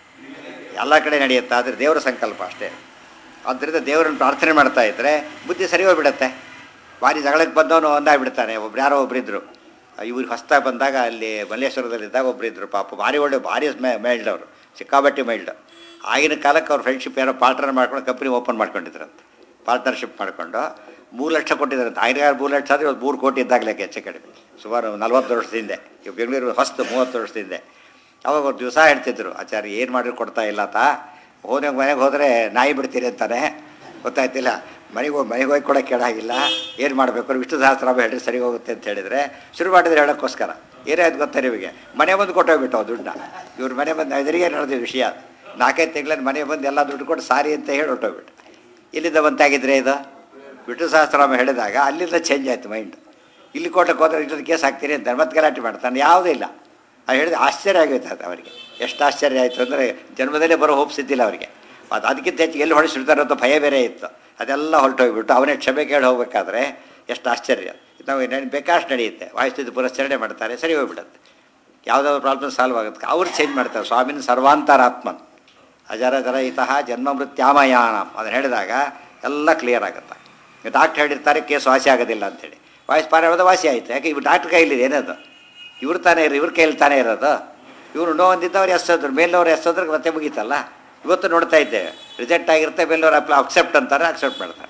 ಎಲ್ಲ ಕಡೆ ನಡೆಯುತ್ತೆ ಆದರೆ ದೇವರ ಸಂಕಲ್ಪ ಅಷ್ಟೇ ಆದ್ದರಿಂದ ದೇವರನ್ನು ಪ್ರಾರ್ಥನೆ ಮಾಡ್ತಾ ಇದ್ದರೆ ಬುದ್ಧಿ ಸರಿ ಹೋಗ್ಬಿಡುತ್ತೆ ಭಾರಿ ಜಗಳಕ್ಕೆ ಬಂದವನು ಒಂದಾಗ್ಬಿಡ್ತಾನೆ ಒಬ್ರು ಯಾರೋ ಒಬ್ಬರಿದ್ದರು ಇವ್ರಿಗೆ ಹೊಸ್ದಾಗಿ ಬಂದಾಗ ಅಲ್ಲಿ ಮಲ್ಲೇಶ್ವರದಲ್ಲಿದ್ದಾಗ ಒಬ್ಬರಿದ್ದರು ಪಾಪ ಭಾರಿ ಒಳ್ಳೆ ಭಾರಿ ಮೈಲ್ಡ್ ಅವರು ಸಿಕ್ಕಾಬಟ್ಟಿ ಮೈಲ್ಡ್ ಆಗಿನ ಕಾಲಕ್ಕೆ ಅವ್ರ ಫ್ರೆಂಡ್ಶಿಪ್ ಯಾರೋ ಪಾರ್ಟ್ನರ್ ಮಾಡ್ಕೊಂಡು ಕಂಪ್ನಿ ಓಪನ್ ಮಾಡ್ಕೊಂಡಿದ್ರಂತೆ ಪಾರ್ಟ್ನರ್ಶಿಪ್ ಮಾಡಿಕೊಂಡು ಮೂರು ಲಕ್ಷ ಕೊಟ್ಟಿದ್ದಾರಂತೆ ಆಗಿನ ಮೂರು ಲಕ್ಷ ಆದರೆ ಇವತ್ತು ಮೂರು ಕೋಟಿ ಇದ್ದಾಗಲೇ ಹೆಚ್ಚು ಕಡಿಮೆ ಸುಮಾರು ನಲ್ವತ್ತು ವರ್ಷದಿಂದ ಈಗ ಬೆಂಗಳೂರು ಹೊಸ್ತು ಮೂವತ್ತು ವರ್ಷದಿಂದ ಅವಾಗ ಒಂದು ದಿವಸ ಹೇಳ್ತಿದ್ರು ಆಚಾರ್ಯ ಏನು ಮಾಡಿದ್ರು ಕೊಡ್ತಾ ಇಲ್ಲ ತಾ ಹೋದ ಮನೆಗೆ ಹೋದರೆ ನಾಯಿ ಬಿಡ್ತೀರಿ ಅಂತಾನೆ ಗೊತ್ತಾಯ್ತಿಲ್ಲ ಮನೆಗೆ ಹೋಗಿ ಮನೆಗೆ ಹೋಗಿ ಕೂಡ ಕೇಳಾಗಿಲ್ಲ ಏನು ಮಾಡಬೇಕು ವಿಷ್ಣು ಸಹಸ್ರಾಮ ಹೇಳ್ರಿ ಸರಿ ಹೋಗುತ್ತೆ ಅಂತ ಹೇಳಿದರೆ ಶುರು ಮಾಡಿದ್ರೆ ಹೇಳೋಕ್ಕೋಸ್ಕರ ಏನೇ ಅದು ಗೊತ್ತಾ ನಿಮಗೆ ಮನೆ ಬಂದು ಕೊಟ್ಟೋಗ್ಬಿಟ್ಟು ಅವು ದುಡ್ಡನ್ನ ಇವ್ರ ಮನೆ ಬಂದು ಎದುರಿಗೆ ನಡೆದ ವಿಷಯ ಅದು ನಾಲ್ಕೈದು ತಿಂಗಳಲ್ಲಿ ಮನೆ ಬಂದು ಎಲ್ಲ ದುಡ್ಡು ಕೊಟ್ಟು ಸಾರಿ ಅಂತ ಹೇಳಿ ಹೊಟ್ಟೋಗ್ಬಿಟ್ಟು ಇಲ್ಲಿಂದ ಬಂತಾಗಿದ್ರೆ ಇದು ವಿಷ್ಣು ಸಹಸ್ರಾಮ ಹೇಳಿದಾಗ ಅಲ್ಲಿಂದ ಚೇಂಜ್ ಆಯಿತು ಮೈಂಡ್ ಇಲ್ಲಿ ಕೋಟಕ್ಕೆ ಹೋದ್ರೆ ಇಲ್ಲದ ಕೇಸ್ ಹಾಕ್ತೀರಿ ಅಂತ ಮತ್ತೆ ಗಲಾಟೆ ಮಾಡ್ತಾನೆ ಯಾವುದೂ ಇಲ್ಲ ಅದು ಹೇಳಿದ್ರೆ ಆಶ್ಚರ್ಯ ಆಗೋಯ್ತು ಅದು ಅವರಿಗೆ ಎಷ್ಟು ಆಶ್ಚರ್ಯ ಆಯಿತು ಅಂದರೆ ಜನ್ಮದಲ್ಲೇ ಬರೋ ಹೋಪ್ಸ್ ಇದ್ದಿಲ್ಲ ಅವರಿಗೆ ಅದು ಅದಕ್ಕಿಂತ ಹೆಚ್ಚಿಗೆ ಎಲ್ಲಿ ಹೊಡಿಸಿರ್ತಾರೆ ಅಂತ ಭಯ ಬೇರೆ ಇತ್ತು ಅದೆಲ್ಲ ಹೊರಟೋಗ್ಬಿಟ್ಟು ಅವನೇ ಕ್ಷಮೆ ಕೇಳಿ ಹೋಗ್ಬೇಕಾದ್ರೆ ಎಷ್ಟು ಆಶ್ಚರ್ಯ ನಾವು ಏನು ಬೇಕಾಷ್ಟು ನಡೆಯುತ್ತೆ ವಾಯುಸ್ಥಿತಿ ಪುರಸ್ಕರಣೆ ಮಾಡ್ತಾರೆ ಸರಿ ಹೋಗ್ಬಿಡುತ್ತೆ ಯಾವುದಾದ್ರು ಪ್ರಾಬ್ಲಮ್ ಸಾಲ್ವ್ ಆಗುತ್ತೆ ಅವ್ರು ಚೇಂಜ್ ಮಾಡ್ತಾರೆ ಸ್ವಾಮಿನ ಸರ್ವಾಂತರಾತ್ಮನ್ ಅಜರ ಜರ ಇತಃ ಜನ್ಮ ಮೃತ್ಯಾಮಯಾನ ಅದನ್ನು ಹೇಳಿದಾಗ ಎಲ್ಲ ಕ್ಲಿಯರ್ ಆಗುತ್ತೆ ಡಾಕ್ಟ್ರ್ ಹೇಳಿರ್ತಾರೆ ಕೇಸ್ ವಾಸಿ ಆಗೋದಿಲ್ಲ ಅಂತೇಳಿ ವಾಯ್ಸ್ ಪಾರ ಹೇಳೋದು ವಾಸಿ ಆಯಿತು ಯಾಕೆ ಇವು ಡಾಕ್ಟ್ರ್ ಕೈಲಿದೆ ಏನದು ಇವ್ರು ತಾನೇ ಇರೋ ಇವ್ರ ಕೈಯಲ್ಲಿ ತಾನೇ ಇರೋದು ಇವರು ನೋ ಅಂದಿದ್ದವ್ರು ಎಸ್ ಅಂದ್ರು ಮೇಲವ್ರು ಎಸ್ ಅಂದ್ರೆ ಮತ್ತೆ ಮುಗೀತಲ್ಲ ಇವತ್ತು ನೋಡ್ತಾ ಇದ್ದೇವೆ ರಿಜೆಕ್ಟ್ ಆಗಿರುತ್ತೆ ಮೇಲವ್ರು ಅಪ್ಲ ಅಕ್ಸೆಪ್ಟ್ ಅಂತಾರೆ ಅಕ್ಸೆಪ್ಟ್ ಮಾಡ್ತಾರೆ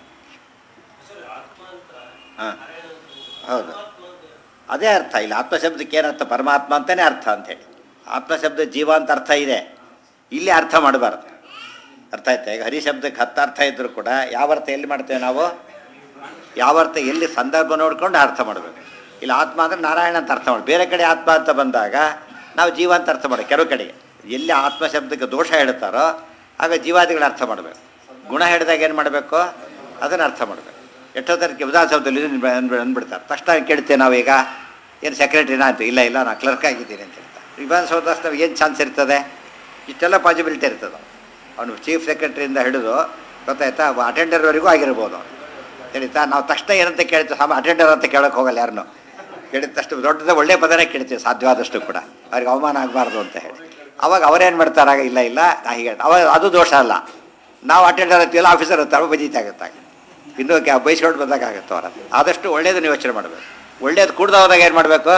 ಹಾಂ ಹೌದು ಅದೇ ಅರ್ಥ ಇಲ್ಲ ಆತ್ಮಶಬ್ದಕ್ಕೆ ಏನರ್ಥ ಪರಮಾತ್ಮ ಅಂತಲೇ ಅರ್ಥ ಅಂಥೇಳಿ ಆತ್ಮಶಬ್ದ ಜೀವ ಅಂತ ಅರ್ಥ ಇದೆ ಇಲ್ಲಿ ಅರ್ಥ ಮಾಡಬಾರ್ದು ಅರ್ಥ ಆಯ್ತಾ ಈಗ ಹರಿಶಬ್ದಕ್ಕೆ ಹತ್ತು ಅರ್ಥ ಇದ್ದರೂ ಕೂಡ ಯಾವ ಅರ್ಥ ಎಲ್ಲಿ ಮಾಡ್ತೇವೆ ನಾವು ಯಾವ ಅರ್ಥ ಎಲ್ಲಿ ಸಂದರ್ಭ ನೋಡ್ಕೊಂಡು ಅರ್ಥ ಮಾಡಬೇಕು ಇಲ್ಲ ಆತ್ಮ ಅಂದರೆ ನಾರಾಯಣ ಅಂತ ಅರ್ಥ ಮಾಡಿ ಬೇರೆ ಕಡೆ ಆತ್ಮ ಅಂತ ಬಂದಾಗ ನಾವು ಜೀವ ಅಂತ ಅರ್ಥ ಮಾಡಿ ಕೆಲವು ಕಡೆಗೆ ಎಲ್ಲಿ ಆತ್ಮ ಶಬ್ದಕ್ಕೆ ದೋಷ ಹೇಳ್ತಾರೋ ಆಗ ಜೀವಾದಿಗಳ ಅರ್ಥ ಮಾಡಬೇಕು ಗುಣ ಹೇಳಿದಾಗ ಏನು ಮಾಡಬೇಕು ಅದನ್ನು ಅರ್ಥ ಮಾಡಬೇಕು ಎಷ್ಟೋ ತರಕ್ಕೆ ವಿಧಾನಸೌಧದಲ್ಲಿ ಅಂದ್ಬಿಡ್ತಾರೆ ತಕ್ಷಣ ಕೇಳ್ತೇವೆ ನಾವೀಗ ಏನು ಸೆಕ್ರೆಟರಿನಾ ಅಂತ ಇಲ್ಲ ಇಲ್ಲ ನಾನು ಕ್ಲರ್ಕ್ ಆಗಿದ್ದೀನಿ ಅಂತ ಹೇಳ್ತಾರೆ ವಿಧಾನಸೌಧ ನಾವು ಏನು ಚಾನ್ಸ್ ಇರ್ತದೆ ಇಷ್ಟೆಲ್ಲ ಪಾಸಿಬಿಲಿಟಿ ಇರ್ತದೆ ಅವನು ಚೀಫ್ ಸೆಕ್ರೆಟರಿಯಿಂದ ಹಿಡಿದು ಗೊತ್ತಾಯ್ತಾ ಅಟೆಂಡರ್ವರೆಗೂ ಆಗಿರ್ಬೋದು ಅವನು ತಿಳಿತಾ ನಾವು ತಕ್ಷಣ ಏನಂತ ಕೇಳ್ತೀವಿ ಸಾಮ ಅಟೆಂಡರ್ ಅಂತ ಕೇಳೋಕೆ ಹೋಗಲ್ಲ ಯಾರನ್ನು ಕೇಳಿದ ತಕ್ಷಣ ದೊಡ್ಡದ ಒಳ್ಳೆ ಪದನೇ ಕೇಳ್ತೀವಿ ಸಾಧ್ಯವಾದಷ್ಟು ಕೂಡ ಅವ್ರಿಗೆ ಅವಮಾನ ಆಗಬಾರ್ದು ಅಂತ ಹೇಳಿ ಅವಾಗ ಅವರೇನು ಮಾಡ್ತಾರಾಗ ಇಲ್ಲ ಇಲ್ಲ ನಾ ಹೀಗೆ ಅವಾಗ ಅದು ದೋಷ ಅಲ್ಲ ನಾವು ಅಟೆಂಡರ್ ಅಂತೀವಲ್ಲ ಆಫೀಸರ್ ಅಂತಾರೆ ಬಜೀತಿ ಆಗುತ್ತೆ ಆಗ. ಇನ್ನೂ ಕ್ಯಾ ಬೈಸ್ಕೊಂಡು ಬಂದಾಗ ಆಗುತ್ತೆ ಅವರ ಆದಷ್ಟು ಒಳ್ಳೇದನ್ನ ಯೋಚನೆ ಮಾಡಬೇಕು ಒಳ್ಳೇದು ಕುಡ್ದು ಹೋದಾಗ ಏನು ಮಾಡಬೇಕು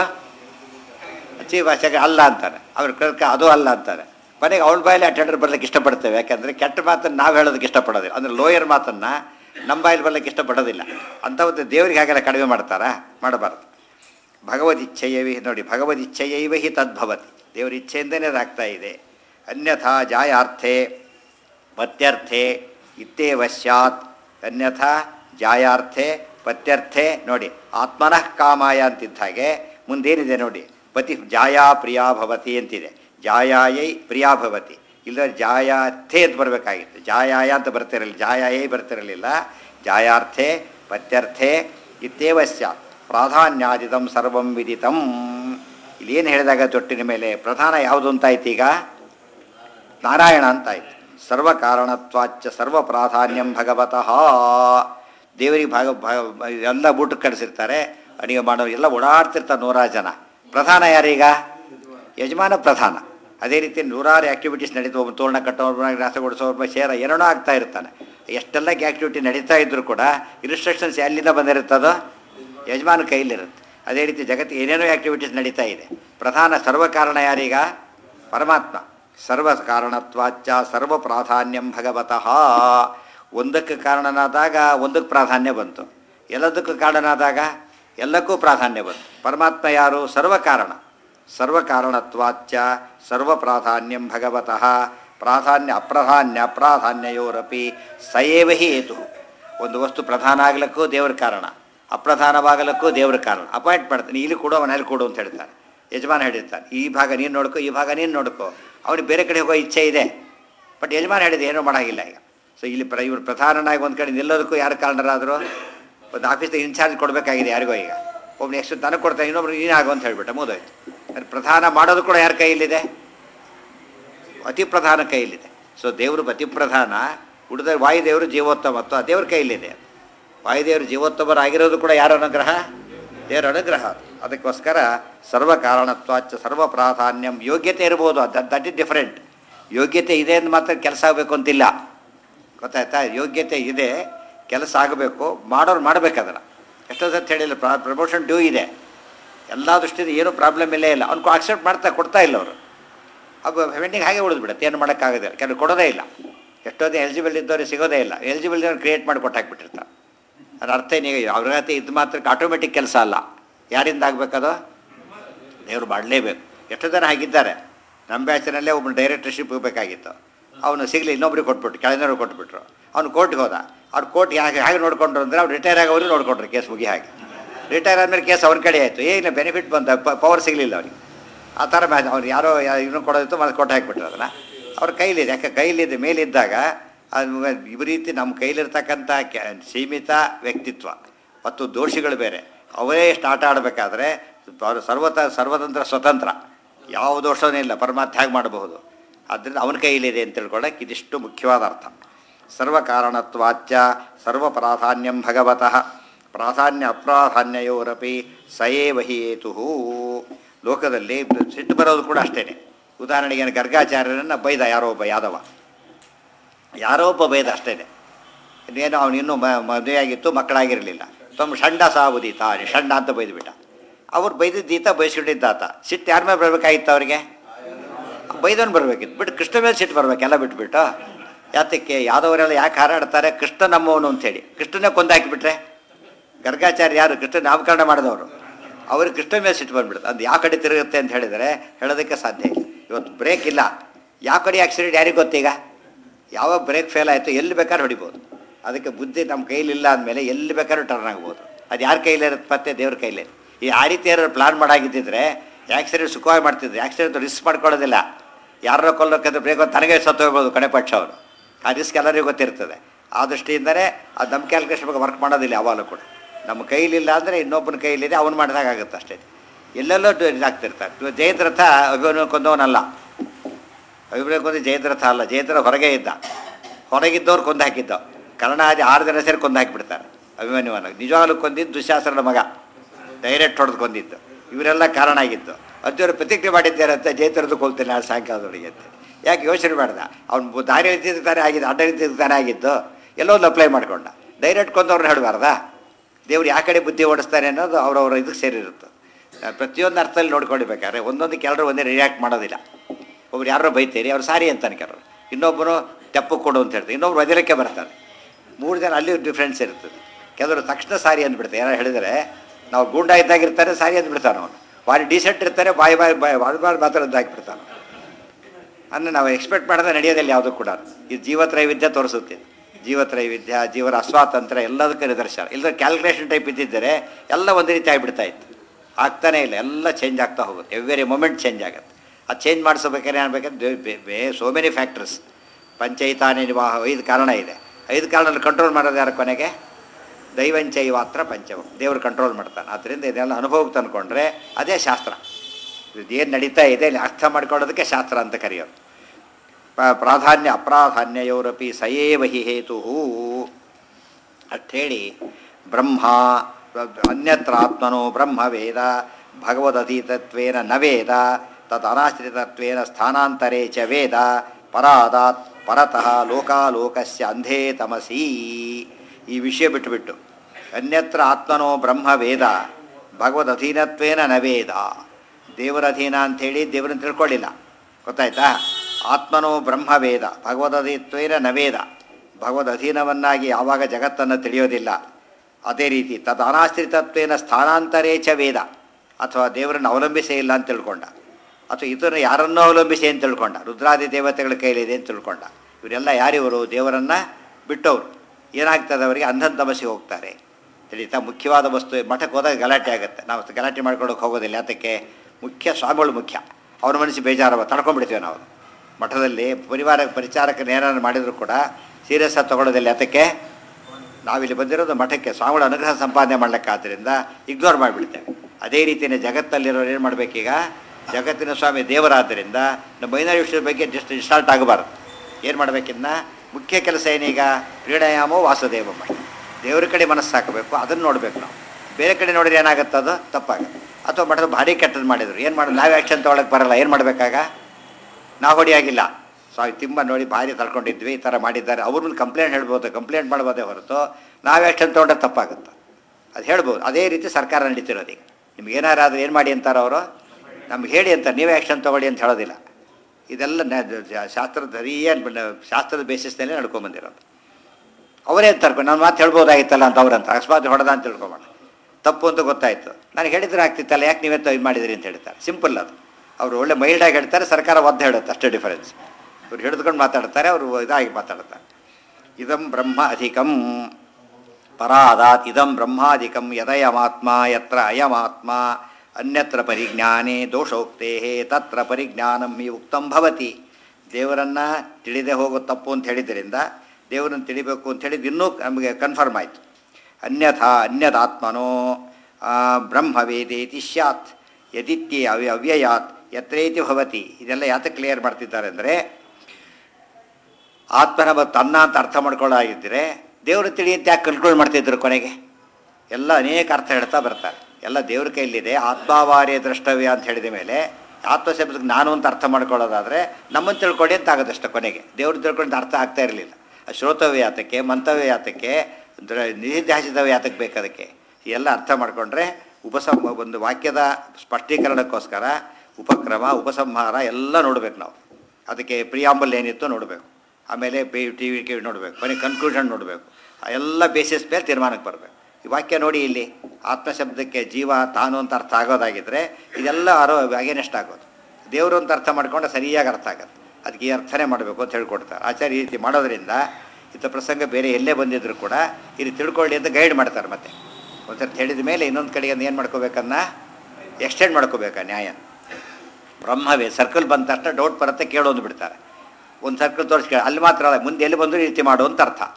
ಚೀಫ್ ಭಾಷೆಗೆ ಅಲ್ಲ ಅಂತಾನೆ ಅವ್ರ ಕ್ಲರ್ಕ ಅದು ಅಲ್ಲ ಅಂತಾನೆ ಮನೆಗೆ ಅವಳ ಬಾಯಲ್ಲಿ ಅಟೆಂಡರ್ ಬರ್ಲಿಕ್ಕೆ ಇಷ್ಟಪಡ್ತೇವೆ ಯಾಕಂದರೆ ಕೆಟ್ಟ ಮಾತನ್ನು ನಾವು ಹೇಳೋದಕ್ಕೆ ಇಷ್ಟಪಡೋದಿಲ್ಲ ಅಂದರೆ ಲೋಯರ್ ಮಾತನ್ನು ನಮ್ಮ ಬಾಯಲ್ಲಿ ಬರ್ಲಿಕ್ಕೆ ಇಷ್ಟಪಡೋದಿಲ್ಲ ಅಂಥವತ್ತು ದೇವರಿಗೆ ಹಾಗೆಲ್ಲ ಕಡಿಮೆ ಮಾಡ್ತಾರಾ ಮಾಡಬಾರ್ದು ಭಗವದ್ ಇಚ್ಛೆಯವೇ ನೋಡಿ ಭಗವದ್ ಇಚ್ಛೆಯೈವ ಹಿ ತದ್ಭವತಿ ದೇವರ ಇಚ್ಛೆಯಿಂದನೇ ಅದಾಗ್ತಾ ಇದೆ ಅನ್ಯಥಾ ಜಾಯಾರ್ಥೆ ಪತ್ಯರ್ಥೆ ಇತ್ತೇವ ಸ್ಯಾತ್ ಅನ್ಯಥಾ ಜಾಯಾರ್ಥೆ ಪತ್ಯರ್ಥೆ ನೋಡಿ ಆತ್ಮನಃ ಕಾಮಾಯ ಅಂತಿದ್ದ ಹಾಗೆ ಮುಂದೇನಿದೆ ನೋಡಿ ಪತಿ ಜಾಯಾ ಪ್ರಿಯಾ ಭವತಿ ಅಂತಿದೆ ಜಾಯಾಯೈ ಪ್ರಿಯಾ ಭವತಿ ಇಲ್ಲ ಜಾಯಾರ್ಥೆ ಅಂತ ಬರಬೇಕಾಗಿತ್ತು ಜಾಯಾಯ ಅಂತ ಬರ್ತಿರಲಿಲ್ಲ ಜಾಯಾಯೈ ಬರ್ತಿರಲಿಲ್ಲ ಜಾಯಾರ್ಥೆ ಪತ್ಯರ್ಥೆ ಇತ್ತೇವ ಸ್ಯಾತ್ ಪ್ರಾಧಾನ್ಯಾದಿತಂ ಸರ್ವಂ ವಿದಿತಂ ಇಲ್ಲೇನು ಹೇಳಿದಾಗ ತೊಟ್ಟಿನ ಮೇಲೆ ಪ್ರಧಾನ ಯಾವುದು ಅಂತಾಯ್ತು ಈಗ ನಾರಾಯಣ ಅಂತಾಯ್ತು ಸರ್ವ ಕಾರಣತ್ವಾಚ್ಚ ಸರ್ವ ಪ್ರಾಧಾನ್ಯಂ ಭಗವತಃ ದೇವರಿಗೆ ಭಾಗ ಭಾಗ ಎಲ್ಲ ಊಟಕ್ಕೆ ಕಳಿಸಿರ್ತಾರೆ ಅಡಿಗೆ ಮಾಡೋ ಎಲ್ಲ ಓಡಾಡ್ತಿರ್ತಾರೆ ನೂರಾರು ಜನ ಪ್ರಧಾನ ಯಾರೀಗ ಯಜಮಾನ ಪ್ರಧಾನ ಅದೇ ರೀತಿ ನೂರಾರು ಆ್ಯಕ್ಟಿವಿಟೀಸ್ ನಡೀತು ಒಬ್ಬ ತೋರಣ ಕಟ್ಟೋರ್ಮ ಗ್ರಾಸ ಗುಡಿಸೋರ್ಮ ಶೇರ ಏನೇನೋ ಆಗ್ತಾ ಇರ್ತಾನೆ ಎಷ್ಟೆಲ್ಲ ಆ್ಯಕ್ಟಿವಿಟಿ ನಡೀತಾ ಇದ್ರೂ ಕೂಡ ಇನ್ಸ್ಟ್ರಕ್ಷನ್ಸ್ ಎಲ್ಲಿಂದ ಬಂದಿರುತ್ತದೋ ಯಜಮಾನ ಕೈಲಿರುತ್ತೆ ಅದೇ ರೀತಿ ಜಗತ್ತಿಗೆ ಏನೇನೋ ಆ್ಯಕ್ಟಿವಿಟೀಸ್ ನಡೀತಾ ಇದೆ ಪ್ರಧಾನ ಸರ್ವಕಾರಣ ಯಾರೀಗ ಪರಮಾತ್ಮ ಸರ್ವ ಕಾರಣತ್ವಾಚ್ಚ ಸರ್ವ ಪ್ರಾಧಾನ್ಯಂ ಭಗವತಃ ಒಂದಕ್ಕೆ ಕಾರಣನಾದಾಗ ಒಂದಕ್ಕೆ ಪ್ರಾಧಾನ್ಯ ಬಂತು ಎಲ್ಲದಕ್ಕೂ ಕಾರಣನಾದಾಗ ಎಲ್ಲಕ್ಕೂ ಪ್ರಾಧಾನ್ಯ ಬಂತು ಪರಮಾತ್ಮ ಯಾರು ಸರ್ವ ಕಾರಣ ಸರ್ವ ಕಾರಣತ್ವಾಚ್ಚ ಸರ್ವ ಪ್ರಾಧಾನ್ಯಂ ಭಗವತಃ ಪ್ರಾಧಾನ್ಯ ಅಪ್ರಧಾನ್ಯ ಪ್ರಾಧಾನ್ಯಯೋರಪಿ ಸಯೇವ ಹಿ ಹೇತು ಒಂದು ವಸ್ತು ಪ್ರಧಾನ ಆಗ್ಲಿಕ್ಕೂ ದೇವರ ಕಾರಣ ಅಪ್ರಧಾನವಾಗಲಿಕ್ಕೂ ದೇವರ ಕಾರಣ ಅಪಾಯಿಂಟ್ ಮಾಡ್ತಾನೆ ಇಲ್ಲಿ ಕೊಡು ಮನೇಲಿ ಕೊಡು ಅಂತ ಹೇಳ್ತಾನೆ ಯಜಮಾನ ಹೇಳಿರ್ತಾನೆ ಈ ಭಾಗ ನೀನು ನೋಡ್ಕೋ ಈ ಭಾಗ ನೀನು ನೋಡ್ಕೋ ಅವನಿಗೆ ಬೇರೆ ಕಡೆ ಹೋಗೋ ಇಚ್ಛೆ ಇದೆ ಬಟ್ ಯಜಮಾನ ಹೇಳಿದೆ ಏನೂ ಮಾಡೋಂಗಿಲ್ಲ ಈಗ ಸೊ ಇಲ್ಲಿ ಪ್ರ ಇವರು ಪ್ರಧಾನನಾಗಿ ಒಂದು ಕಡೆ ನಿಲ್ಲೋದಕ್ಕೂ ಯಾರು ಕಾರಣರಾದರು ಒಂದು ಆಫೀಸಿಗೆ ಇನ್ಚಾರ್ಜ್ ಕೊಡಬೇಕಾಗಿದೆ ಯಾರಿಗೋ ಈಗ ಒಬ್ಬ ನೆಕ್ಸ್ಟ್ ನನಗೆ ಕೊಡ್ತಾನೆ ಇನ್ನೊಬ್ರು ನೀನು ಆಗು ಅಂತ ಹೇಳ್ಬಿಟ್ಟೆ ಮುಗಿದೋಯ್ತು ಅದು ಪ್ರಧಾನ ಮಾಡೋದು ಕೂಡ ಯಾರ ಕೈಯಲ್ಲಿದೆ ಅತಿ ಪ್ರಧಾನ ಕೈಯಲ್ಲಿದೆ ಸೊ ದೇವರು ಅತಿ ಪ್ರಧಾನ ಉಳಿದ ವಾಯುದೇವರು ಜೀವೋತ್ತಮತ್ವ ದೇವ್ರ ಕೈಯಲ್ಲಿದೆ ವಾಯುದೇವರು ಜೀವೋತ್ತಮರಾಗಿರೋದು ಕೂಡ ಯಾರ ಅನುಗ್ರಹ ದೇವರ ಅನುಗ್ರಹ ಅದು. ಅದಕ್ಕೋಸ್ಕರ ಸರ್ವ ಕಾರಣತ್ವಾಚ ಸರ್ವ ಪ್ರಾಧಾನ್ಯಂ ಯೋಗ್ಯತೆ ಇರ್ಬೋದು ದಟ್ ದಟ್ ಇಸ್ ಡಿಫರೆಂಟ್ ಯೋಗ್ಯತೆ ಇದೆ ಅಂತ ಮಾತ್ರ ಕೆಲಸ ಆಗಬೇಕು ಅಂತಿಲ್ಲ ಗೊತ್ತಾಯ್ತಾ ಯೋಗ್ಯತೆ ಇದೆ ಕೆಲಸ ಆಗಬೇಕು ಮಾಡೋರು ಮಾಡ್ಬೇಕು ಅದನ್ನು ಎಷ್ಟೋ ಸತಿ ಹೇಳಿಲ್ಲ ಪ್ರಮೋಷನ್ ಡ್ಯೂ ಇದೆ ಎಲ್ಲ ದೃಷ್ಟಿಯಿಂದ ಏನೂ ಪ್ರಾಬ್ಲಮ್ ಇಲ್ಲೇ ಇಲ್ಲ ಅವ್ನು ಅಕ್ಸೆಪ್ಟ್ ಮಾಡ್ತಾ ಕೊಡ್ತಾ ಇಲ್ಲ ಅವರು ಅದು ಪೆಂಡಿಂಗ್ ಹಾಗೆ ಉಳಿದ್ಬಿಡುತ್ತೆ ಏನು ಮಾಡೋಕ್ಕಾಗೋದಿಲ್ಲ ಕೆಲವು ಕೊಡೋದೇ ಇಲ್ಲ ಎಷ್ಟೊಂದು ಎಲಿಜಿಬಲ್ ಇದ್ದವ್ರಿಗೆ ಸಿಗೋದೇ ಇಲ್ಲ ಎಲಿಜಿಬಲ್ ಇದ್ದವ್ರು ಕ್ರಿಯೇಟ್ ಮಾಡಿ ಕೊಟ್ಟಾಕ್ಬಿಟ್ಟಿರ್ತಾರೆ ಅದ್ರ ಅರ್ಥ ಏನಿಗೆ ಅವ್ರಿಗತ್ತೆ ಇದು ಮಾತ್ರ ಆಟೋಮೆಟಿಕ್ ಕೆಲಸ ಅಲ್ಲ ಯಾರಿಂದ ಆಗಬೇಕದು ದೇವರು ಮಾಡಲೇಬೇಕು ಎಷ್ಟೋ ಜನ ಹಾಗಿದ್ದಾರೆ ನಮ್ಮ ಬ್ಯಾಚಿನಲ್ಲೇ ಒಬ್ಬನು ಡೈರೆಕ್ಟರ್ಶಿಪ್ ಹೋಗಬೇಕಾಗಿತ್ತು ಅವನು ಸಿಗಲಿ ಇನ್ನೊಬ್ರಿಗೆ ಕೊಟ್ಬಿಟ್ಟು ಕೆಳಗಿನವ್ರಿಗೆ ಕೊಟ್ಬಿಟ್ರು ಅವ್ನು ಕೋರ್ಟ್ಗೆ ಹೋದ ಅವ್ರು ಕೋರ್ಟ್ಗೆ ಹೇಗೆ ಹೇಗೆ ನೋಡ್ಕೊಂಡ್ರು ಅಂದರೆ ಅವ್ರು ರಿಟೈರ್ ಆಗೋರು ನೋಡ್ಕೊಂಡ್ರು ಕೇಸ್ ಮುಗಿ ಹಾಗೆ ರಿಟೈರ್ ಆದಮೇಲೆ ಕೇಸ್ ಅವ್ನ ಕಡೆ ಆಯಿತು ಏನು ಬೆನಿಫಿಟ್ ಬಂದ ಪವರ್ ಸಿಗಲಿಲ್ಲ ಅವ್ರಿಗೆ ಆ ಥರ ಮ್ಯಾಚ್ ಅವ್ರು ಯಾರೋ ಇನ್ನೂ ಕೊಡೋದಿತ್ತು ಮತ್ತೆ ಕೊಟ್ಟು ಹಾಕಿಬಿಟ್ರು ಅದನ್ನು ಅವ್ರ ಕೈಲಿದೆ ಯಾಕೆ ಕೈಲಿದೆ ಮೇಲಿದ್ದಾಗ ಅದು ಈ ರೀತಿ ನಮ್ಮ ಕೈಲಿರ್ತಕ್ಕಂಥ ಕೆ ಸೀಮಿತ ವ್ಯಕ್ತಿತ್ವ ಮತ್ತು ದೋಷಿಗಳು ಬೇರೆ ಅವರೇ ಎಷ್ಟು ಆಟ ಆಡಬೇಕಾದ್ರೆ ಅವರು ಸರ್ವತ ಸರ್ವತಂತ್ರ ಸ್ವತಂತ್ರ ಯಾವ ದೋಷವೂ ಇಲ್ಲ ಪರಮಾತ್ಮ ಹೇಗೆ ಮಾಡಬಹುದು ಆದ್ದರಿಂದ ಅವನ ಕೈಲಿದೆ ಅಂತ ತಿಳ್ಕೊಳ್ಳೋಕೆ ಇದಿಷ್ಟು ಮುಖ್ಯವಾದ ಅರ್ಥ ಸರ್ವ ಕಾರಣತ್ವಾಚ್ಚ ಸರ್ವ ಪ್ರಾಧಾನ್ಯಂ ಭಗವತಃ ಪ್ರಾಧಾನ್ಯ ಅಪ್ರಾಧಾನ್ಯಯೋರಪಿ ಸಯೇವ ಹಿ ಹೇತು ಲೋಕದಲ್ಲಿ ಸಿಟ್ಟು ಬರೋದು ಕೂಡ ಅಷ್ಟೇ ಉದಾಹರಣೆಗೆ ಏನು ಗರ್ಗಾಚಾರ್ಯರನ್ನು ಬೈದ ಯಾರೋ ಒಬ್ಬ ಯಾದವ ಯಾರೋ ಒಬ್ಬ ಬೈದ ಅಷ್ಟೇ ಇನ್ನೇನು ಅವನು ಇನ್ನೂ ಮ ಮದುವೆ ಆಗಿತ್ತು ಮಕ್ಕಳಾಗಿರಲಿಲ್ಲ ತಮ್ಮ ಷಂಡ ಸಾವುದೀತ ಷಂಡ ಅಂತ ಬೈದ್ಬಿಟ್ಟ ಅವ್ರು ಬೈದಿದ್ದ ಈತ ಬೈಸ್ಕೊಂಡಿದ್ದಾತ ಸಿಟ್ಟು ಯಾರ ಮೇಲೆ ಬರಬೇಕಾಗಿತ್ತು ಅವ್ರಿಗೆ ಬೈದನ್ ಬರ್ಬೇಕಿತ್ತು ಬಿಟ್ಟು ಕೃಷ್ಣ ಮೇಲೆ ಸಿಟ್ಟು ಬರ್ಬೇಕು ಎಲ್ಲ ಬಿಟ್ಬಿಟ್ಟು ಯಾತಕ್ಕೆ ಯಾದವರೆಲ್ಲ ಯಾಕೆ ಹಾರಾಡ್ತಾರೆ ಕೃಷ್ಣ ನಮ್ಮವನು ಅಂತೇಳಿ ಕೃಷ್ಣನೇ ಕೊಂದಾಕಿಬಿಟ್ರೆ ಗರ್ಗಾಚಾರ್ಯ ಯಾರು ಕೃಷ್ಣ ನಾಮಕರಣ ಮಾಡಿದವರು ಅವ್ರಿಗೆ ಕೃಷ್ಣ ಮೇಲೆ ಸಿಟ್ಟು ಬಂದ್ಬಿಡುತ್ತೆ ಅದು ಯಾವ ಕಡೆ ತಿರುಗುತ್ತೆ ಅಂತ ಹೇಳಿದರೆ ಹೇಳೋದಕ್ಕೆ ಸಾಧ್ಯ ಇಲ್ಲ ಇವತ್ತು ಬ್ರೇಕ್ ಇಲ್ಲ ಯಾವ ಕಡೆ ಆಕ್ಸಿಡೆಂಟ್ ಯಾರಿಗೆ ಗೊತ್ತೀಗ ಯಾವಾಗ ಬ್ರೇಕ್ ಫೇಲ್ ಆಯಿತು ಎಲ್ಲಿ ಬೇಕಾದ್ರೂ ಹೊಡಿಬೋದು ಅದಕ್ಕೆ ಬುದ್ಧಿ ನಮ್ಮ ಕೈಲಿಲ್ಲ ಅಂದಮೇಲೆ ಎಲ್ಲಿ ಬೇಕಾದ್ರೂ ಟರ್ನ್ ಆಗ್ಬೋದು ಅದು ಯಾರ ಕೈಲಿರುತ್ತೆ ಮತ್ತೆ ದೇವ್ರ ಕೈಲೇ ಈ ಆ ರೀತಿ ಯಾರು ಪ್ಲಾನ್ ಮಾಡಾಗಿದ್ದಿದ್ರೆ ಆಕ್ಸಿಡೆಂಟ್ ಸುಖವಾಗಿ ಮಾಡ್ತಿದ್ರು ಆಕ್ಸಿಡೆಂಟ್ ರಿಸ್ಕ್ ಮಾಡ್ಕೊಳ್ಳೋದಿಲ್ಲ ಯಾರೋ ಕೊಲ್ಲೋಕ್ಕಂದ್ರೆ ಬ್ರೇಕ್ ತನಗೆ ಸತ್ತು ಹೋಗ್ಬೋದು ಕಡೆ ಪಕ್ಷ ಅವರು ಆ ರಿಸ್ಕ್ ಎಲ್ಲರಿಗೂ ಗೊತ್ತಿರ್ತದೆ ಆ ದೃಷ್ಟಿಯಿಂದಲೇ ಅದು ನಮ್ಮ ಕ್ಯಾಲ್ಕುಲೇಷನ್ ಬಗ್ಗೆ ವರ್ಕ್ ಮಾಡೋದಿಲ್ಲ ಯಾವಾಗಲೂ ಕೂಡ ನಮ್ಮ ಕೈಲಿಲ್ಲ ಅಂದರೆ ಇನ್ನೊಬ್ಬನ ಕೈಲಿದೆ ಅವನು ಮಾಡಿದಾಗ ಆಗುತ್ತೆ ಅಷ್ಟೇ ಎಲ್ಲೆಲ್ಲೋ ಡ- ಇದಾಗ್ತಿರ್ತಾರೆ ಇವಾಗ ಜಯದ್ರಥ ಅಭಿಮನ್ಯು ಕೊಂದವನಲ್ಲ ಅಭಿಮನ್ಯು ಕೊಂದ ಜಯದ್ರಥ ಅಲ್ಲ ಜಯದ್ರ ಹೊರಗೆ ಇದ್ದ ಹೊರಗಿದ್ದವ್ರು ಕೊಂದು ಹಾಕಿದ್ದ ಕರ್ಣಾದಿ ಆರು ಜನ ಸೇರಿ ಕೊಂದು ಹಾಕಿಬಿಡ್ತಾರೆ ಅಭಿಮನ್ಯುವನ ನಿಜವಾಗ್ಲೂ ಕೊಂದಿದ್ದು ದುಶ್ಯಾಸನ ಮಗ ಡೈರೆಕ್ಟ್ ಹೊಡೆದು ಕೊಂದಿದ್ದು ಇವರೆಲ್ಲ ಕಾರಣ ಆಗಿದ್ದು ಅದ್ದವರು ಪ್ರತಿಕ್ರಿಯೆ ಮಾಡಿದ್ದಾರೆ ಅಂತ ಜಯದ್ರದ್ದು ಕೊಲ್ತೇನೆ ಆ ಸಾಯಂಕಾಲದೊಳಗೆ ಅಂತ ಯಾಕೆ ಯೋಚನೆ ಮಾಡ್ದ ಅವ್ನು ದಾರಿ ರೀತಿದ್ದು ತಾನೇ ಆಗಿದ್ದು ಅಡ್ಡ ರೀತಿದ್ದು ತಾನೇ ಆಗಿದ್ದು ಎಲ್ಲೋ ಒಂದು ಅಪ್ಲೈ ಮಾಡ್ಕೊಂಡ ಡೈರೆಕ್ಟ್ ಕೊಂದವ್ರನ್ನ ಹೇಳಬಾರ್ದಾ ದೇವ್ರು ಯಾವ ಕಡೆ ಬುದ್ಧಿ ಓಡಿಸ್ತಾನೆ ಅನ್ನೋದು ಅವ್ರವ್ರ ಇದಕ್ಕೆ ಸೇರಿರುತ್ತೆ ಆ, ಪ್ರತಿಯೊಂದು ಅರ್ಥದಲ್ಲಿ ನೋಡ್ಕೊಳ್ಬೇಕಾದ್ರೆ ಒಂದೊಂದು ಕೆಲವರು ಒಂದೇ ರಿಯಾಕ್ಟ್ ಮಾಡೋದಿಲ್ಲ ಒಬ್ರು ಯಾರೋ ಬೈತೀರಿ ಅವ್ರು ಸಾರಿ ಅಂತಾನೆ ಕೆಲವರು ಇನ್ನೊಬ್ಬರು ತೆಪ್ಪು ಕೊಡು ಅಂತ ಹೇಳ್ತಾರೆ ಇನ್ನೊಬ್ರು ವದಿಲಕ್ಕೆ ಬರ್ತಾರೆ ಮೂರು ಜನ ಅಲ್ಲಿ ಡಿಫ್ರೆನ್ಸ್ ಇರ್ತದೆ ಕೆಲವರು ತಕ್ಷಣ ಸಾರಿ ಅಂದ್ಬಿಡ್ತಾರೆ ಯಾರೋ ಹೇಳಿದರೆ ನಾವು ಗೂಂಡ ಇದ್ದಾಗಿರ್ತಾರೆ ಸಾರಿ ಅಂದ್ಬಿಡ್ತಾನೆ ಅವನು ಭಾರಿ ಡೀಸೆಂಟ್ ಇರ್ತಾರೆ ಬಾಯಿ ಬಾಯಿ ಬಾಯಿ ಬಾಯಿ ಬಾಯಿ ಮಾತಾಡೋದು ಹಾಕಿಬಿಡ್ತಾನೆ ಅಂದರೆ ನಾವು ಎಕ್ಸ್ಪೆಕ್ಟ್ ಮಾಡಿದ್ರೆ ನಡೆಯೋದಿಲ್ಲ ಯಾವುದೂ ಕೂಡ ಇದು ಜೀವತ್ರೈವಿಧ್ಯ ತೋರಿಸುತ್ತೆ ಜೀವತ್ರೈವಿಧ್ಯ ಜೀವನ ಅಸ್ವಾತಂತ್ರ್ಯ ಎಲ್ಲದಕ್ಕೂ ನಿದರ್ಶನ ಇಲ್ಲದ ಕ್ಯಾಲ್ಕುಲೇಷನ್ ಟೈಪ್ ಇದ್ದಿದ್ದರೆ ಎಲ್ಲ ಒಂದು ರೀತಿ ಆಗಿಬಿಡ್ತಾ ಇತ್ತು ಆಗ್ತಾನೇ ಇಲ್ಲ ಎಲ್ಲ ಚೇಂಜ್ ಆಗ್ತಾ ಹೋಗುತ್ತೆ ಎವ್ರಿ ಮೊಮೆಂಟ್ ಚೇಂಜ್ ಆಗುತ್ತೆ ಅದು ಚೇಂಜ್ ಮಾಡಿಸ್ಬೇಕಾದ್ರೆ ಏನ್ಬೇಕಂದ್ರೆ ಸೋ ಮೆನಿ ಫ್ಯಾಕ್ಟರ್ಸ್ ಪಂಚೈತಾನೆ ನಿವಾಹ ಐದು ಕಾರಣ ಇದೆ ಐದು ಕಾರಣದಲ್ಲಿ ಕಂಟ್ರೋಲ್ ಮಾಡೋದು ಯಾರ ಕೊನೆಗೆ ದೈವಂಚೈವಾತ್ರ ಪಂಚಮ ದೇವರು ಕಂಟ್ರೋಲ್ ಮಾಡ್ತಾನೆ ಆದ್ದರಿಂದ ಇದೆಲ್ಲ ಅನುಭವಕ್ಕೆ ತಂದ್ಕೊಂಡ್ರೆ ಅದೇ ಶಾಸ್ತ್ರ ಏನು ನಡೀತಾ ಇದೆ ಇಲ್ಲಿ ಅರ್ಥ ಮಾಡ್ಕೊಳ್ಳೋದಕ್ಕೆ ಶಾಸ್ತ್ರ ಅಂತ ಕರೆಯೋದು ಪ- ಪ್ರಾಧಾನ್ಯ ಅಪ್ರಾಧಾನ್ಯಯೋರಪಿ ಸಯೇವ ಹಿ ಹೇತು ಅಷ್ಟೇಳಿ ಬ್ರಹ್ಮ ಅನ್ಯತ್ರ ಆತ್ಮನೋ ಬ್ರಹ್ಮ ವೇದ ಭಗವದತೀತತ್ವೇನ ನ ವೇದ ತತ್ ಅನಾಶ್ರಿತತ್ವೇನ ಸ್ಥಾನಾಂತರೇ ಚ ವೇದ ಪರಾದಾತ್ ಪರತಃ ಲೋಕಾಲೋಕಸ್ಯ ಅಂಧೇ ತಮಸಿ ಈ ವಿಷಯ ಬಿಟ್ಟುಬಿಟ್ಟು ಅನ್ಯತ್ರ ಆತ್ಮನೋ ಬ್ರಹ್ಮ ವೇದ ಭಗವದ್ ಅಧೀನತ್ವೇನ ನ ವೇದ ದೇವರ ಅಧೀನ ಅಂಥೇಳಿ ದೇವರನ್ನು ತಿಳ್ಕೊಳ್ಳಿಲ್ಲ ಗೊತ್ತಾಯ್ತಾ ಆತ್ಮನೋ ಬ್ರಹ್ಮ ವೇದ ಭಗವದಧೀತ್ವೇನ ನ ವೇದ ಭಗವದ್ ಅಧೀನವನ್ನಾಗಿ ಯಾವಾಗ ಜಗತ್ತನ್ನು ತಿಳಿಯೋದಿಲ್ಲ ಅದೇ ರೀತಿ ತದ್ ಅನಾಶ್ರಿತತ್ವೇನ ಸ್ಥಾನಾಂತರೇ ಚ ವೇದ ಅಥವಾ ದೇವರನ್ನು ಅವಲಂಬಿಸೇ ಇಲ್ಲ ಅಂತ ತಿಳ್ಕೊಂಡ ಅಥವಾ ಇದನ್ನು ಯಾರನ್ನೋ ಅವಲಂಬಿಸಿ ಅಂತ ತಿಳ್ಕೊಂಡ ರುದ್ರಾದಿ ದೇವತೆಗಳ ಕೈಲಿದೆ ಅಂತ ತಿಳ್ಕೊಂಡ ಇವರೆಲ್ಲ ಯಾರಿವರು ದೇವರನ್ನು ಬಿಟ್ಟವರು ಏನಾಗ್ತದೆ ಅವರಿಗೆ ಅಂಧನ್ ತಮಸಿಗೆ ಹೋಗ್ತಾರೆ ತಿಳಿತಾ ಮುಖ್ಯವಾದ ವಸ್ತು ಮಠಕ್ಕೆ ಹೋದಾಗ ಗಲಾಟೆ ಆಗುತ್ತೆ ನಾವು ಗಲಾಟೆ ಮಾಡ್ಕೊಳಕ್ಕೆ ಹೋಗೋದಿಲ್ಲ ಅದಕ್ಕೆ ಮುಖ್ಯ ಸ್ವಾಮಿಗಳು ಮುಖ್ಯ ಅವ್ರ ಮನಸ್ಸಿಗೆ ಬೇಜಾರವ ತಡ್ಕೊಂಡ್ಬಿಡ್ತೀವಿ ನಾವು ಮಠದಲ್ಲಿ ಪರಿವಾರ ಪರಿಚಾರಕನ ಏನಾದ್ರು ಮಾಡಿದ್ರು ಕೂಡ ಸೀರಿಯಸ್ ಆಗಿ ತಗೊಳ್ಳೋದಿಲ್ಲ ಅದಕ್ಕೆ ನಾವಿಲ್ಲಿ ಬಂದಿರೋದು ಮಠಕ್ಕೆ ಸ್ವಾಮಿಗಳ ಅನುಗ್ರಹ ಸಂಪಾದನೆ ಮಾಡ್ಲಿಕ್ಕಾದ್ರಿಂದ ಇಗ್ನೋರ್ ಮಾಡಿಬಿಡ್ತೇವೆ ಅದೇ ರೀತಿಯೇ ಜಗತ್ತಲ್ಲಿರೋರು ಏನು ಮಾಡಬೇಕೀಗ ಜಗತ್ತಿನ ಸ್ವಾಮಿ ದೇವರಾದ್ದರಿಂದ ನಮ್ಮ ಬೈನಾರಿ ವಿಷಯದ ಬಗ್ಗೆ ಜಸ್ಟ್ ಇನ್ಸ್ಟಾಲ್ಟ್ ಆಗಬಾರ್ದು ಏನು ಮಾಡಬೇಕಿನ್ನ ಮುಖ್ಯ ಕೆಲಸ ಏನೀಗ ಕ್ರೀಡಾಯಾಮೋ ವಾಸುದೇವಮ್ಮ ದೇವ್ರ ಕಡೆ ಮನಸ್ಸು ಹಾಕಬೇಕು ಅದನ್ನು ನೋಡಬೇಕು ನಾವು ಬೇರೆ ಕಡೆ ನೋಡಿದ್ರೆ ಏನಾಗುತ್ತೆ ಅದು ತಪ್ಪಾಗುತ್ತೆ ಅಥವಾ ಮಠದ ಭಾರಿ ಕೆಟ್ಟದ್ದು ಮಾಡಿದ್ರು ಏನು ಮಾಡೋದು ನಾವು ಆ್ಯಕ್ಷನ್ ತೊಗೊಳಕ್ಕೆ ಬರಲ್ಲ ಏನು ಮಾಡಬೇಕಾಗ ನಾವು ಹೊಡಿಯಾಗಿಲ್ಲ ಸ್ವಾಮಿ ತಿಮ್ಮ ನೋಡಿ ಭಾರಿ ತಳ್ಕೊಂಡಿದ್ವಿ ಈ ಥರ ಮಾಡಿದ್ದಾರೆ ಅವ್ರ ಮುಂದೆ ಕಂಪ್ಲೇಂಟ್ ಹೇಳ್ಬೋದು ಕಂಪ್ಲೇಂಟ್ ಮಾಡ್ಬೋದೇ ಹೊರತು ನಾವು ಆ್ಯಕ್ಷನ್ ತೊಗೊಂಡ್ರೆ ತಪ್ಪಾಗುತ್ತೆ ಅದು ಹೇಳ್ಬೋದು ಅದೇ ರೀತಿ ಸರ್ಕಾರ ನಡೀತಿರೋದು ಈಗ ನಿಮ್ಗೆ ಏನಾರಾದ್ರೂ ಏನು ಮಾಡಿ ಅಂತಾರೆ ಅವರು ನಮ್ಗೆ ಹೇಳಿ ಅಂತ ನೀವೇ ಆ್ಯಕ್ಷನ್ ತೊಗೊಳ್ಳಿ ಅಂತ ಹೇಳೋದಿಲ್ಲ ಇದೆಲ್ಲ ನ- ಜ- ಶಾಸ್ತ್ರದ ರಿಯಲ್ ಶಾಸ್ತ್ರದ ಬೇಸಿಸ್ನಲ್ಲೇ ನಡ್ಕೊಂಬಂದಿರೋದು ಅವರೇ ತರ್ಕೊಂಡು ನಾನು ಮಾತು ಹೇಳ್ಬೋದಾಗಿತ್ತಲ್ಲ ಅಂತ ಅವ್ರಂತ ಅಕಸ್ಮಾತ್ ಹೊಡೆದ ಅಂತ ತಿಳ್ಕೊಬೇಡ ತಪ್ಪು ಅಂತ ಗೊತ್ತಾಯಿತು ನಾನು ಹೇಳಿದ್ರೆ ಆಗ್ತಿತ್ತಲ್ಲ ಯಾಕೆ ನೀವೇ ಇದು ಮಾಡಿದಿರಿ ಅಂತ ಹೇಳ್ತಾರೆ ಸಿಂಪಲ್ ಅದು ಅವರು ಒಳ್ಳೆ ಮೈಲ್ಡಾಗಿ ಹೇಳ್ತಾರೆ ಸರ್ಕಾರ ಒದ್ದು ಹೇಳುತ್ತೆ ಅಷ್ಟೇ ಡಿಫರೆನ್ಸ್ ಇವ್ರು ಹಿಡಿದುಕೊಂಡು ಮಾತಾಡ್ತಾರೆ ಅವರು ಇದಾಗಿ ಮಾತಾಡ್ತಾರೆ ಇದಂ ಬ್ರಹ್ಮ ಅಧಿಕಂ ಪರಾದಾತ್ ಇದಂ ಬ್ರಹ್ಮಾಧಿಕಂ ಯದಯಮಾತ್ಮ ಯತ್ರ ಅಯಮಾತ್ಮ ಅನ್ಯತ್ರ ಪರಿಜ್ಞಾನೇ ದೋಷೋಕ್ತೇ ತತ್ರ ಪರಿಜ್ಞಾನಂ ಹಿ ಉಕ್ತಂ ಭವತಿ ದೇವರನ್ನು ತಿಳಿದೇ ಹೋಗೋ ತಪ್ಪು ಅಂತ ಹೇಳಿದ್ರಿಂದ ದೇವರನ್ನು ತಿಳಿಬೇಕು ಅಂತ ಹೇಳಿದ್ದು ಇನ್ನೂ ನಮಗೆ ಕನ್ಫರ್ಮ್ ಆಯಿತು ಅನ್ಯಥಾ ಅನ್ಯದಾತ್ಮನೋ ಆ, ಬ್ರಹ್ಮವೇದೇತಿ ಸ್ಯಾತ್ ಯದಿತ್ಯೆ ಅವ್ಯ ಅವ್ಯಯಾತ್ ಯತ್ರೇತಿ ಭವತಿ ಇದೆಲ್ಲ ಯಾತಕ್ಕೆ ಕ್ಲಿಯರ್ ಮಾಡ್ತಿದ್ದಾರೆ ಅಂದರೆ ಆತ್ಮನ ಮತ್ತು ತನ್ನ ಅಂತ ಅರ್ಥ ಮಾಡ್ಕೊಳ್ಳಾಗಿದ್ದರೆ ದೇವರು ತಿಳಿಯುತ್ತೆ ಯಾಕೆ ಕಂಟ್ರೋಲ್ ಮಾಡ್ತಿದ್ರು ಕೊನೆಗೆ ಎಲ್ಲ ಅನೇಕ ಅರ್ಥ ಹೇಳ್ತಾ ಬರ್ತಾರೆ ಎಲ್ಲ ದೇವ್ರ ಕೈಲಿದೆ ಆತ್ಮಾವಾರ್ಯ ದ್ರಷ್ಟವ್ಯ ಅಂತ ಹೇಳಿದ ಮೇಲೆ ಆತ್ಮಶಬ್ದಕ್ಕೆ ನಾನು ಅಂತ ಅರ್ಥ ಮಾಡ್ಕೊಳ್ಳೋದಾದರೆ ನಮ್ಮನ್ನು ತಿಳ್ಕೊಳ್ಳಿ ಅಂತ ಆಗೋದಷ್ಟೇ ಕೊನೆಗೆ ದೇವ್ರು ತಿಳ್ಕೊಂಡು ಅರ್ಥ ಆಗ್ತಾ ಇರಲಿಲ್ಲ ಶ್ರೋತವ್ಯ ಯಾತಕ್ಕೆ ಮಂತವ್ಯ ಯಾತಕ್ಕೆ ದ್ರ- ನಿಧಿಧ್ಯಾಸಿತವ್ಯ ಯಾತಕ್ಕೆ ಬೇಕದಕ್ಕೆ ಎಲ್ಲ ಅರ್ಥ ಮಾಡಿಕೊಂಡ್ರೆ ಉಪಸಂಹ ಒಂದು ವಾಕ್ಯದ ಸ್ಪಷ್ಟೀಕರಣಕ್ಕೋಸ್ಕರ ಉಪಕ್ರಮ ಉಪಸಂಹಾರ ಎಲ್ಲ ನೋಡ್ಬೇಕು ನಾವು ಅದಕ್ಕೆ ಪ್ರಿಯಾಂಬಲ್ ಏನಿತ್ತು ನೋಡಬೇಕು ಆಮೇಲೆ ಬಿ ಟಿ ವಿ ಕೆ ನೋಡಬೇಕು ಕೊನೆ ಕನ್ಕ್ಲೂಷನ್ ನೋಡಬೇಕು ಎಲ್ಲ ಬೇಸಿಸ್ ಮೇಲೆ ತೀರ್ಮಾನಕ್ಕೆ ಬರಬೇಕು ಈ ವಾಕ್ಯ ನೋಡಿ ಇಲ್ಲಿ ಆತ್ಮಶಬ್ದಕ್ಕೆ ಜೀವ ತಾನು ಅಂತ ಅರ್ಥ ಆಗೋದಾಗಿದ್ದರೆ ಇದೆಲ್ಲ ಆರೋ ಅಗೇನೆಸ್ಟ್ ಆಗೋದು ದೇವರು ಅಂತ ಅರ್ಥ ಮಾಡ್ಕೊಂಡ್ರೆ ಸರಿಯಾಗಿ ಅರ್ಥ ಆಗುತ್ತೆ ಅದಕ್ಕೆ ಈ ಅರ್ಥನೇ ಮಾಡಬೇಕು ಅಂತ ಹೇಳ್ಕೊಡ್ತಾರೆ ಆಚಾರ್ಯ ಈ ರೀತಿ ಮಾಡೋದ್ರಿಂದ ಇಂಥ ಪ್ರಸಂಗ ಬೇರೆ ಎಲ್ಲೇ ಬಂದಿದ್ರು ಕೂಡ ಇಲ್ಲಿ ತಿಳ್ಕೊಳ್ಳಿ ಅಂತ ಗೈಡ್ ಮಾಡ್ತಾರೆ ಮತ್ತೆ ಒಂದ್ಸರ್ತಿ ಹೇಳಿದ ಮೇಲೆ ಇನ್ನೊಂದು ಕಡೆಗೆ ಏನು ಮಾಡ್ಕೋಬೇಕನ್ನ ಎಕ್ಸ್ಟೆಂಡ್ ಮಾಡ್ಕೋಬೇಕಾ ನ್ಯಾಯ ಬ್ರಹ್ಮವೇ ಸರ್ಕಲ್ ಬಂದ ತಕ್ಷಣ ಡೌಟ್ ಬರುತ್ತೆ ಕೇಳೋದು ಬಿಡ್ತಾರೆ ಒಂದು ಸರ್ಕಲ್ ತೋರಿಸಿ ಕೇಳ ಅಲ್ಲಿ ಮಾತ್ರ ಅಲ್ಲ ಮುಂದೆ ಎಲ್ಲಿ ಬಂದರೂ ಈ ರೀತಿ ಮಾಡು ಅಂತ ಅರ್ಥ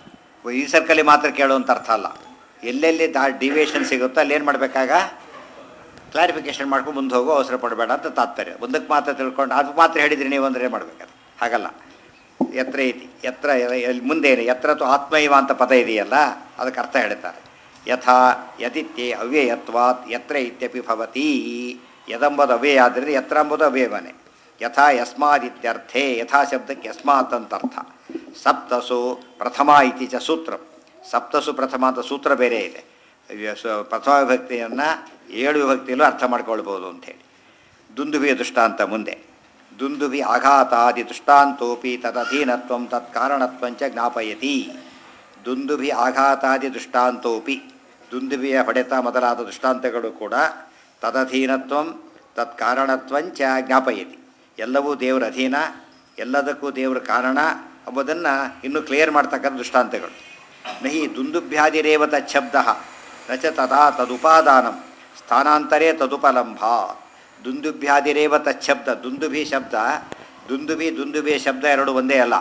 ಈ ಸರ್ಕಲ್ಲಿ ಮಾತ್ರ ಕೇಳು ಅಂತ ಅರ್ಥ ಅಲ್ಲ ಎಲ್ಲೆಲ್ಲಿ ದಾ ಡಿವಿಯೇಷನ್ ಸಿಗುತ್ತೋ ಅಲ್ಲಿ ಏನು ಮಾಡಬೇಕಾಗ ಕ್ಲಾರಿಫಿಕೇಶನ್ ಮಾಡ್ಕೊಂಡು ಮುಂದೆ ಹೋಗೋ ಅವಸರ ಪಡಬೇಡ ಅಂತ ತಾತ್ಪರ್ಯ ಒಂದಕ್ಕೆ ಮಾತ್ರ ತಿಳ್ಕೊಂಡು ಅದು ಮಾತ್ರ ಹೇಳಿದ್ರಿ ನೀವು ಅಂದರೆ ಮಾಡ್ಬೇಕಾದ್ರೆ ಹಾಗಲ್ಲ ಎತ್ರ ಐತಿ ಎತ್ರ ಎಲ್ಲಿ ಮುಂದೆ ಏನು ಎತ್ರ ತು ಆತ್ಮೈವ ಅಂತ ಪದ ಇದೆಯಲ್ಲ ಅದಕ್ಕೆ ಅರ್ಥ ಹೇಳ್ತಾರೆ ಯಥಾ ಯದಿತ್ಯೆ ಅವ್ಯಯತ್ವಾತ್ ಎತ್ರ ಇತ್ಯಪಿ ಭವತಿ ಯದಂಬುದು ಅವ್ಯಯ ಆದ್ದರಿಂದ ಎತ್ರ ಎಂಬುದು ಅವ್ಯಯವನೆ ಯಥಾ ಯಸ್ಮಾದಿತ್ಯರ್ಥೇ ಯಥಾ ಶಬ್ದಕ್ಕೆ ಯಸ್ಮಾತ್ ಅಂತ ಅರ್ಥ ಸಪ್ತಸು ಪ್ರಥಮ ಇತಿ ಚ ಸೂತ್ರ ಸಪ್ತಸು ಪ್ರಥಮ ಅಂತ ಸೂತ್ರ ಬೇರೆ ಇದೆ ಇವ- ಸ- ಪ್ರಥಮ ವಿಭಕ್ತಿಯನ್ನು ಏಳು ವಿಭಕ್ತಿಯಲ್ಲೂ ಅರ್ಥ ಮಾಡ್ಕೊಳ್ಬೋದು ಅಂಥೇಳಿ ದುಂದುಭಿಯ ದೃಷ್ಟಾಂತ ಮುಂದೆ ದುಂದುಭಿ ಆಘಾತಾದಿ ದೃಷ್ಟಾಂತೋಪಿ ತದಧೀನತ್ವಂ ತತ್ಕಾರಣತ್ವಂಚ ಜ್ಞಾಪಯತಿ ದುಂದುಭಿ ಆಘಾತಾದಿ ದೃಷ್ಟಾಂತೋಪಿ ದುಂದುಭಿಯ ಹೊಡೆತ ಮೊದಲಾದ ದೃಷ್ಟಾಂತಗಳು ಕೂಡ ತದಧೀನತ್ವಂ ತತ್ಕಾರಣತ್ವಂಚ ಜ್ಞಾಪಯತಿ ಎಲ್ಲವೂ ದೇವರ ಅಧೀನ ಎಲ್ಲದಕ್ಕೂ ದೇವರ ಕಾರಣ ಎಂಬುದನ್ನು ಇನ್ನೂ ಕ್ಲಿಯರ್ ಮಾಡ್ತಕ್ಕಂಥ ದೃಷ್ಟಾಂತಗಳು ನಹಿ ದುಂದುಭ್ಯಾದಿರೇವ ತಚ್ಛಬ್ದ ನ ಚ ತದಾ ತದುಪಾದಾನಂ ಸ್ಥಾನಾಂತರೇ ತದುಪಲಂಭ ದುಂದುಭ್ಯಾದಿರೇವ ತಚ್ಛಬ್ದ ದುಂದುಭಿ ಶಬ್ದ ದುಂದುಭಿ ದುಂದುಭಿ ಶಬ್ದ ಎರಡು ಒಂದೇ ಅಲ್ಲ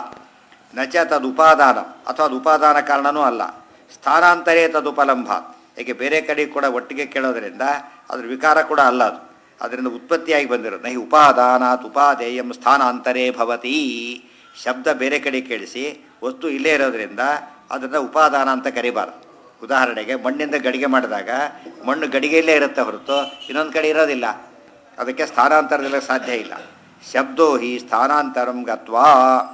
ನಚ ತದುಪಾದಾನ ಅಥವಾ ಅದು ಉಪಾದಾನ ಕಾರಣನೂ ಅಲ್ಲ ಸ್ಥಾನಾಂತರೇ ತದುಪಲಂಭ ಏಕೆ ಬೇರೆ ಕಡೆ ಕೂಡ ಒಟ್ಟಿಗೆ ಕೇಳೋದ್ರಿಂದ ಅದ್ರ ವಿಕಾರ ಕೂಡ ಅಲ್ಲ ಅದು ಅದರಿಂದ ಉತ್ಪತ್ತಿಯಾಗಿ ಬಂದಿರೋದು ನಹಿ ಉಪಾದಾನಾತ್ ಉಪಾದೇಯಂ ಸ್ಥಾನಾಂತರೇ ಭವತಿ ಶಬ್ದ ಬೇರೆ ಕಡೆ ಕೇಳಿಸಿ ವಸ್ತು ಇಲ್ಲೇ ಇರೋದ್ರಿಂದ ಅದನ್ನು ಉಪಾದಾನ ಅಂತ ಕರಿಬಾರ್ದು ಉದಾಹರಣೆಗೆ ಮಣ್ಣಿಂದ ಗಡಿಗೆ ಮಾಡಿದಾಗ ಮಣ್ಣು ಗಡಿಗೆಯಲ್ಲೇ ಇರುತ್ತೆ ಹೊರತು ಇನ್ನೊಂದು ಕಡೆ ಇರೋದಿಲ್ಲ ಅದಕ್ಕೆ ಸ್ಥಾನಾಂತರದಲ್ಲಿ ಸಾಧ್ಯ ಇಲ್ಲ ಶಬ್ದೋ ಹಿ ಸ್ಥಾನಾಂತರಂ ಗತ್ವಾ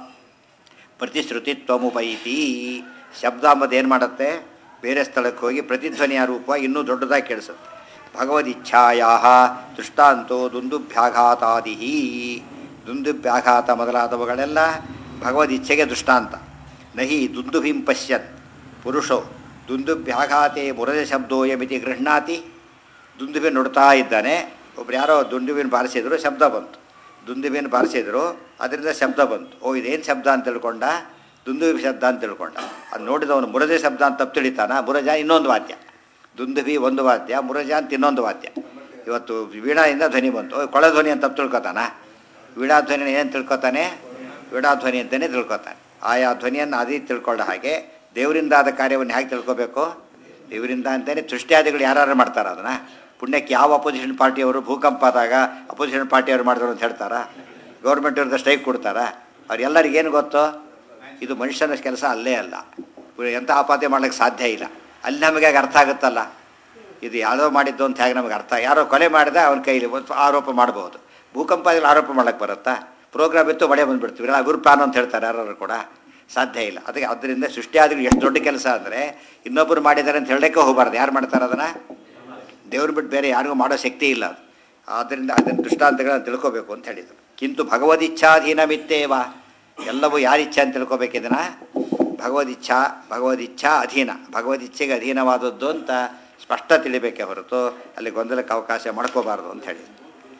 ಪ್ರತಿಶ್ರುತಿತ್ವಮುಪೈತಿ ಶಬ್ದ ಅಂಬದು ಏನು ಮಾಡುತ್ತೆ ಬೇರೆ ಸ್ಥಳಕ್ಕೆ ಹೋಗಿ ಪ್ರತಿಧ್ವನಿಯ ರೂಪ ಇನ್ನೂ ದೊಡ್ಡದಾಗಿ ಕೇಳಿಸುತ್ತೆ ಭಗವದಿಚ್ಛಾಯಾ ದೃಷ್ಟಾಂತೋ ದುಂದುಭ್ಯಾಘಾತಾದಿ ದುಂದುಭ್ಯಾಘಾತ ಮೊದಲಾದವುಗಳೆಲ್ಲ ಭಗವದಿಚ್ಛೆಗೆ ದೃಷ್ಟಾಂತ ನಹಿ ದುಂದುಭಿಂ ಪಶ್ಯನ್ ಪುರುಷೋ ದುಂದುಭ್ಯಾಘಾತೆ ಮುರಜ ಶಬ್ದೋಯಮಿತಿ ಗೃಹ್ಣಾತಿ ದುಂದುಬಿನ ನೋಡ್ತಾ ಇದ್ದಾನೆ ಒಬ್ರು ಯಾರೋ ದುಂದುಬಿನ ಬಾರಿಸಿದ್ರು ಶಬ್ದ ಬಂತು ದುಂದುಬಿನ ಬಾರಿಸಿದ್ರು ಅದರಿಂದ ಶಬ್ದ ಬಂತು ಓ ಇದೇನು ಶಬ್ದ ಅಂತ ತಿಳ್ಕೊಂಡ ದುಂದುಬಿ ಶಬ್ದ ಅಂತ ತಿಳ್ಕೊಂಡ ಅದು ನೋಡಿದವನು ಮುರಜ ಶಬ್ದ ಅಂತ ತಪ್ಪು ತಿಳಿತಾನ ಮುರಜ ಇನ್ನೊಂದು ವಾದ್ಯ ದುಂದುಬಿ ಒಂದು ವಾದ್ಯ ಮುರಜ ಅಂತ ಇನ್ನೊಂದು ವಾದ್ಯ ಇವತ್ತು ವೀಣಾದಿಂದ ಧ್ವನಿ ಬಂತು ಓ, ಕೊಳ ಧ್ವನಿ ಅಂತ ತಪ್ಪು ತಿಳ್ಕೊತಾನ ವೀಣಾ ಧ್ವನಿನ ಏನು ತಿಳ್ಕೊತಾನೆ ವೀಣಾ ಧ್ವನಿ ಅಂತಲೇ ತಿಳ್ಕೊತಾನೆ ಆಯಾ ಧ್ವನಿಯನ್ನು ಅದೇ ತಿಳ್ಕೊಳ್ಳೋ ಹಾಗೆ ದೇವರಿಂದ ಆದ ಕಾರ್ಯವನ್ನು ಹೇಗೆ ತಿಳ್ಕೊಬೇಕು ದೇವರಿಂದ ಅಂತಲೇ ಸೃಷ್ಟಿಯಾದಿಗಳು ಯಾರು ಮಾಡ್ತಾರೆ ಅದನ್ನು ಪುಣ್ಯಕ್ಕೆ ಯಾವ ಅಪೋಸಿಷನ್ ಪಾರ್ಟಿಯವರು ಭೂಕಂಪ ಆದಾಗ ಅಪೋಸಿಷನ್ ಪಾರ್ಟಿಯವರು ಮಾಡಿದ್ರು ಅಂತ ಹೇಳ್ತಾರಾ ಗೌರ್ಮೆಂಟ್ ಅವ್ರದ್ದು ಸ್ಟ್ರೈಕ್ ಕೊಡ್ತಾರಾ ಅವ್ರೆಲ್ಲರಿಗೇನು ಗೊತ್ತು ಇದು ಮನುಷ್ಯನ ಕೆಲಸ ಅಲ್ಲೇ ಅಲ್ಲ ಎಂಥ ಆಪಾದನೆ ಮಾಡ್ಲಿಕ್ಕೆ ಸಾಧ್ಯ ಇಲ್ಲ ಅಲ್ಲಿ ನಮಗೆ ಆಗ ಅರ್ಥ ಆಗುತ್ತಲ್ಲ ಇದು ಯಾವುದೋ ಮಾಡಿದ್ದು ಅಂತ ಹೇಗೆ ನಮಗೆ ಅರ್ಥ ಯಾರೋ ಕೊಲೆ ಮಾಡಿದ ಅವನ ಕೈಲಿ ಒಂದು ಆರೋಪ ಮಾಡ್ಬೋದು ಭೂಕಂಪದಲ್ಲಿ ಆರೋಪ ಮಾಡಕ್ಕೆ ಬರುತ್ತಾ ಪ್ರೋಗ್ರಾಮ್ ಇತ್ತು ಮಳೆ ಬಂದುಬಿಡ್ತೀವಿ ಇಲ್ಲ ಗುರು ಪ್ಲಾನ್ ಅಂತ ಹೇಳ್ತಾರೆ ಯಾರು ಕೂಡ ಸಾಧ್ಯ ಇಲ್ಲ ಅದಕ್ಕೆ ಅದರಿಂದ ಸೃಷ್ಟಿಯಾದರೂ ಎಷ್ಟು ದೊಡ್ಡ ಕೆಲಸ ಅಂದರೆ ಇನ್ನೊಬ್ಬರು ಮಾಡಿದ್ದಾರೆ ಅಂತ ಹೇಳಲಿಕ್ಕೆ ಹೋಗಬಾರ್ದು ಯಾರು ಮಾಡ್ತಾರೆ ಅದನ್ನು ದೇವ್ರು ಬಿಟ್ಟು ಬೇರೆ ಯಾರಿಗೂ ಮಾಡೋ ಶಕ್ತಿ ಇಲ್ಲ ಅದು ಆದ್ದರಿಂದ ಅದನ್ನು ದೃಷ್ಟಾಂತಗಳನ್ನು ತಿಳ್ಕೋಬೇಕು ಅಂತ ಹೇಳಿದರು ಕಿಂತು ಭಗವದಿಚ್ಛಾಧೀನ ಮಿತ್ತೇವ ಎಲ್ಲವೂ ಯಾರಿಚ್ಛೆ ಅಂತ ತಿಳ್ಕೊಬೇಕು ಇದನ್ನು ಭಗವದಿಚ್ಛಾ ಭಗವದಿಚ್ಛಾ ಅಧೀನ ಭಗವದಿಚ್ಛೆಗೆ ಅಧೀನವಾದದ್ದು ಅಂತ ಸ್ಪಷ್ಟ ತಿಳಿಬೇಕೇ ಹೊರತು ಅಲ್ಲಿ ಗೊಂದಲಕ್ಕೆ ಅವಕಾಶ ಮಾಡ್ಕೋಬಾರ್ದು ಅಂತ ಹೇಳಿದ್ರು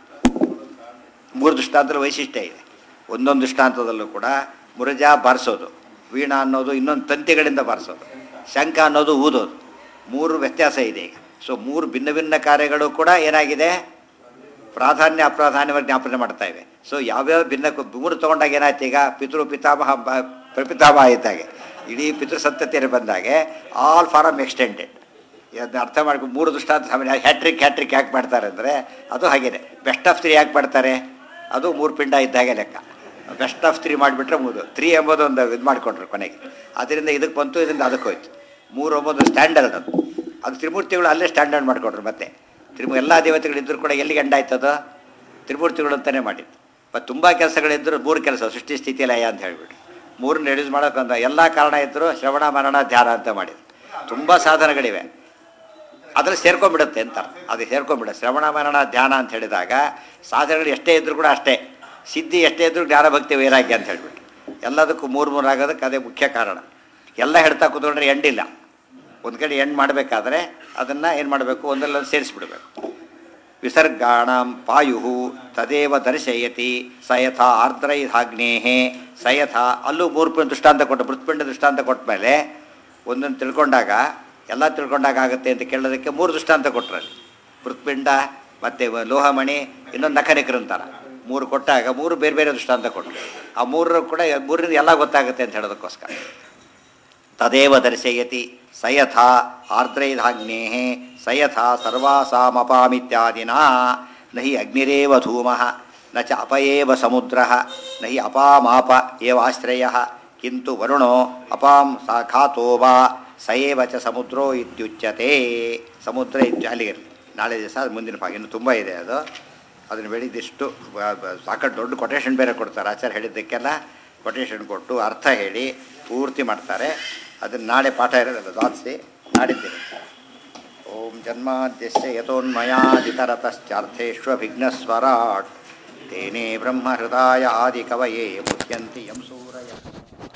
ಮೂರು ದೃಷ್ಟಾಂತದ ವೈಶಿಷ್ಟ್ಯ ಇದೆ ಒಂದೊಂದು ದೃಷ್ಟಾಂತದಲ್ಲೂ ಕೂಡ ಮುರಜ ಬಾರಿಸೋದು ವೀಣಾ ಅನ್ನೋದು ಇನ್ನೊಂದು ತಂತಿಗಳಿಂದ ಬಾರಿಸೋದು ಶಂಖ ಅನ್ನೋದು ಊದೋದು ಮೂರು ವ್ಯತ್ಯಾಸ ಇದೆ ಈಗ ಸೊ ಮೂರು ಭಿನ್ನ ಭಿನ್ನ ಕಾರ್ಯಗಳು ಕೂಡ ಏನಾಗಿದೆ ಪ್ರಾಧಾನ್ಯ ಅಪ್ರಾಧಾನ್ಯವಾಗಿ ಜ್ಞಾಪನೆ ಮಾಡ್ತಾ ಇವೆ ಸೊ ಯಾವ್ಯಾವ ಭಿನ್ನ ಮೂರು ತೊಗೊಂಡಾಗ ಏನಾಯ್ತು ಈಗ ಪಿತೃ ಪಿತಾಮಹ ಬ- ಪ್ರಪಿತಾಮಹ ಇದ್ದಾಗೆ ಇಡೀ ಪಿತೃ ಸಂತತಿಯಲ್ಲಿ ಬಂದಾಗೆ ಆಲ್ ಫಾರಮ್ ಎಕ್ಸ್ಟೆಂಡೆಡ್ ಅದನ್ನ ಅರ್ಥ ಮಾಡ್ಕೊಂಡು ಮೂರು ದೃಷ್ಟಾಂತ ಸಾಮಾನ್ಯ ಹ್ಯಾಟ್ರಿಕ್ ಹ್ಯಾಟ್ರಿಕ್ ಯಾಕೆ ಮಾಡ್ತಾರೆ ಅಂದರೆ ಅದು ಹಾಗೇನೆ ಬೆಸ್ಟ್ ಆಫ್ ತ್ರೀ ಯಾಕೆ ಮಾಡ್ತಾರೆ ಅದು ಮೂರು ಪಿಂಡ ಇದ್ದಾಗೆ ಲೆಕ್ಕ ಬೆಸ್ಟ್ ಆಫ್ ತ್ರೀ ಮಾಡಿಬಿಟ್ರೆ ಮೂರು ತ್ರೀ ಎಂಬುದು ಒಂದು ಇದು ಮಾಡಿಕೊಂಡ್ರು ಕೊನೆಗೆ ಅದರಿಂದ ಇದಕ್ಕೆ ಬಂತು ಇದರಿಂದ ಅದಕ್ಕೆ ಹೋಯ್ತು ಮೂರು ಎಂಬುದು ಸ್ಟ್ಯಾಂಡರ್ಡ್ ಅದು ಅದು ತ್ರಿಮೂರ್ತಿಗಳು ಅಲ್ಲೇ ಸ್ಟ್ಯಾಂಡರ್ಡ್ ಮಾಡಿಕೊಟ್ರು ಮತ್ತೆ ತ್ರಿಮು ಎಲ್ಲ ದೇವತೆಗಳಿದ್ದರೂ ಕೂಡ ಎಲ್ಲಿ ಗಂಡ ಆಯ್ತದು ತ್ರಿಮೂರ್ತಿಗಳು ಅಂತಲೇ ಮಾಡಿದ್ದು ಮತ್ತು ತುಂಬ ಕೆಲಸಗಳಿದ್ದರೂ ಮೂರು ಕೆಲಸ ಸೃಷ್ಟಿ ಸ್ಥಿತಿ ಲಯ ಅಂತ ಹೇಳಿಬಿಟ್ರು ಮೂರನ್ನ ರೆಡ್ಯೂಸ್ ಮಾಡೋಕ್ಕಂತ ಎಲ್ಲ ಕಾರಣ ಇದ್ದರೂ ಶ್ರವಣ ಮರಣ ಧ್ಯಾನ ಅಂತ ಮಾಡಿದ್ರು ತುಂಬ ಸಾಧನಗಳಿವೆ ಅದ್ರಲ್ಲಿ ಸೇರ್ಕೊಂಡ್ಬಿಡುತ್ತೆ ಅಂತ ಅದು ಸೇರ್ಕೊಂಡ್ಬಿಡುತ್ತೆ ಶ್ರವಣ ಮರಣ ಧ್ಯಾನ ಅಂತ ಹೇಳಿದಾಗ ಸಾಧನೆಗಳು ಎಷ್ಟೇ ಇದ್ದರೂ ಕೂಡ ಅಷ್ಟೇ ಸಿದ್ಧಿ ಎಷ್ಟೇ ಇದ್ರೂ ಜ್ಞಾನಭಕ್ತಿ ವೈರಾಗ್ಯ ಅಂತ ಹೇಳ್ಬಿಟ್ಟು ಎಲ್ಲದಕ್ಕೂ ಮೂರು ಮೂರು ಆಗೋದಕ್ಕೆ ಅದೇ ಮುಖ್ಯ ಕಾರಣ ಎಲ್ಲ ಹೇಳ್ತಾ ಕೂತ್ಕೊಂಡ್ರೆ ಎಂಡಿಲ್ಲ ಒಂದು ಕಡೆ ಎಂಡ್ ಮಾಡಬೇಕಾದ್ರೆ ಅದನ್ನು ಏನು ಮಾಡಬೇಕು ಒಂದಲ್ಲೊಂದು ಸೇರಿಸ್ಬಿಡ್ಬೇಕು ವಿಸರ್ಗಾಣಂ ಪಾಯು ತದೇವ ದರ್ಶಯತಿ ಸಯಥ ಆರ್ದ್ರೈಧಾಗ್ನೇಹೆ ಸಯಥ ಅಲ್ಲೂ ಮೂರು ಪಿಂಡ ದೃಷ್ಟಾಂತ ಕೊಟ್ಟು ಮೃತ್ಪಿಂಡ ದೃಷ್ಟಾಂತ ಕೊಟ್ಟ ಮೇಲೆ ಒಂದೊಂದು ತಿಳ್ಕೊಂಡಾಗ ಎಲ್ಲ ತಿಳ್ಕೊಂಡಾಗ ಆಗುತ್ತೆ ಅಂತ ಕೇಳೋದಕ್ಕೆ ಮೂರು ದೃಷ್ಟಾಂತ ಕೊಟ್ಟರಲ್ಲಿ ಮೃತ್ಪಿಂಡ ಮತ್ತು ಲೋಹಮಣಿ ಇನ್ನೊಂದು ನಖನಿಕರು ಅಂತಾರ ಮೂರು ಕೊಟ್ಟಾಗ ಮೂರು ಬೇರೆ ಬೇರೆ ದೃಷ್ಟಾಂತ ಕೊಟ್ಟರು ಆ ಮೂರರು ಕೂಡ ಮೂರರಿಂದ ಎಲ್ಲ ಗೊತ್ತಾಗುತ್ತೆ ಅಂತ ಹೇಳೋದಕ್ಕೋಸ್ಕರ ತದೇವ ದರ್ಶಯತಿ ಸಯಥ ಆರ್ದ್ರೈಧಾಗ್ನೇ ಸಯಥ ಸರ್ವಾಸಾಮಪಾಮಿತ್ಯಾದಿನ ನ ಹಿ ಅಗ್ನಿರೇವ ಧೂಮ ನ ಚ ಅಪಯೇವ ಸಮುದ್ರ ನ ಹಿ ಅಪಾಮಾಪ ಏವ ಆಶ್ರಯ ಕಿಂತು ವರುಣೋ ಅಪಾಂ ಸಾ ಖಾತೋ ವಾ ಸಯೇವ ಚ ಸಮುದ್ರೋ ಇತ್ಯುಚ್ಯತೆ ಸಮುದ್ರ ಇತ್ಯ ಅಲ್ಲಿಗಿರಲಿ ನಾಳೆ ದಿವಸ ಅದು ಮುಂದಿನ ಭಾಗ ಇನ್ನು ತುಂಬ ಇದೆ ಅದು ಅದನ್ನು ಬೆಳೆದಿಷ್ಟು ಸಾಕಷ್ಟು ದೊಡ್ಡ ಕೊಟೇಶನ್ ಬೇರೆ ಕೊಡ್ತಾರೆ ಆಚಾರ್ಯ ಹೇಳಿದ್ದಕ್ಕೆಲ್ಲ ಕೊಟೇಶನ್ ಕೊಟ್ಟು ಅರ್ಥ ಹೇಳಿ ಪೂರ್ತಿ ಮಾಡ್ತಾರೆ ಅದನ್ನು ನಾಳೆ ಪಾಠ ಇರೋದಲ್ಲ ದಾಸಿ ನಾಡಿದ್ದೇನೆ ಓಂ ಜನ್ಮಾದ್ಯಸ್ಯ ಯತೋನ್ಮಯಾದಿತರತಶ್ಚಾರ್ಥೇಷ್ವಭಿಘ್ನಸ್ವರಾಟ್ ತೇನೇ ಬ್ರಹ್ಮಹೃದಾಯ ಆದಿಕವಯೇ ಮುಚ್ಯಂತಿ ಯಂ ಸೂರಯ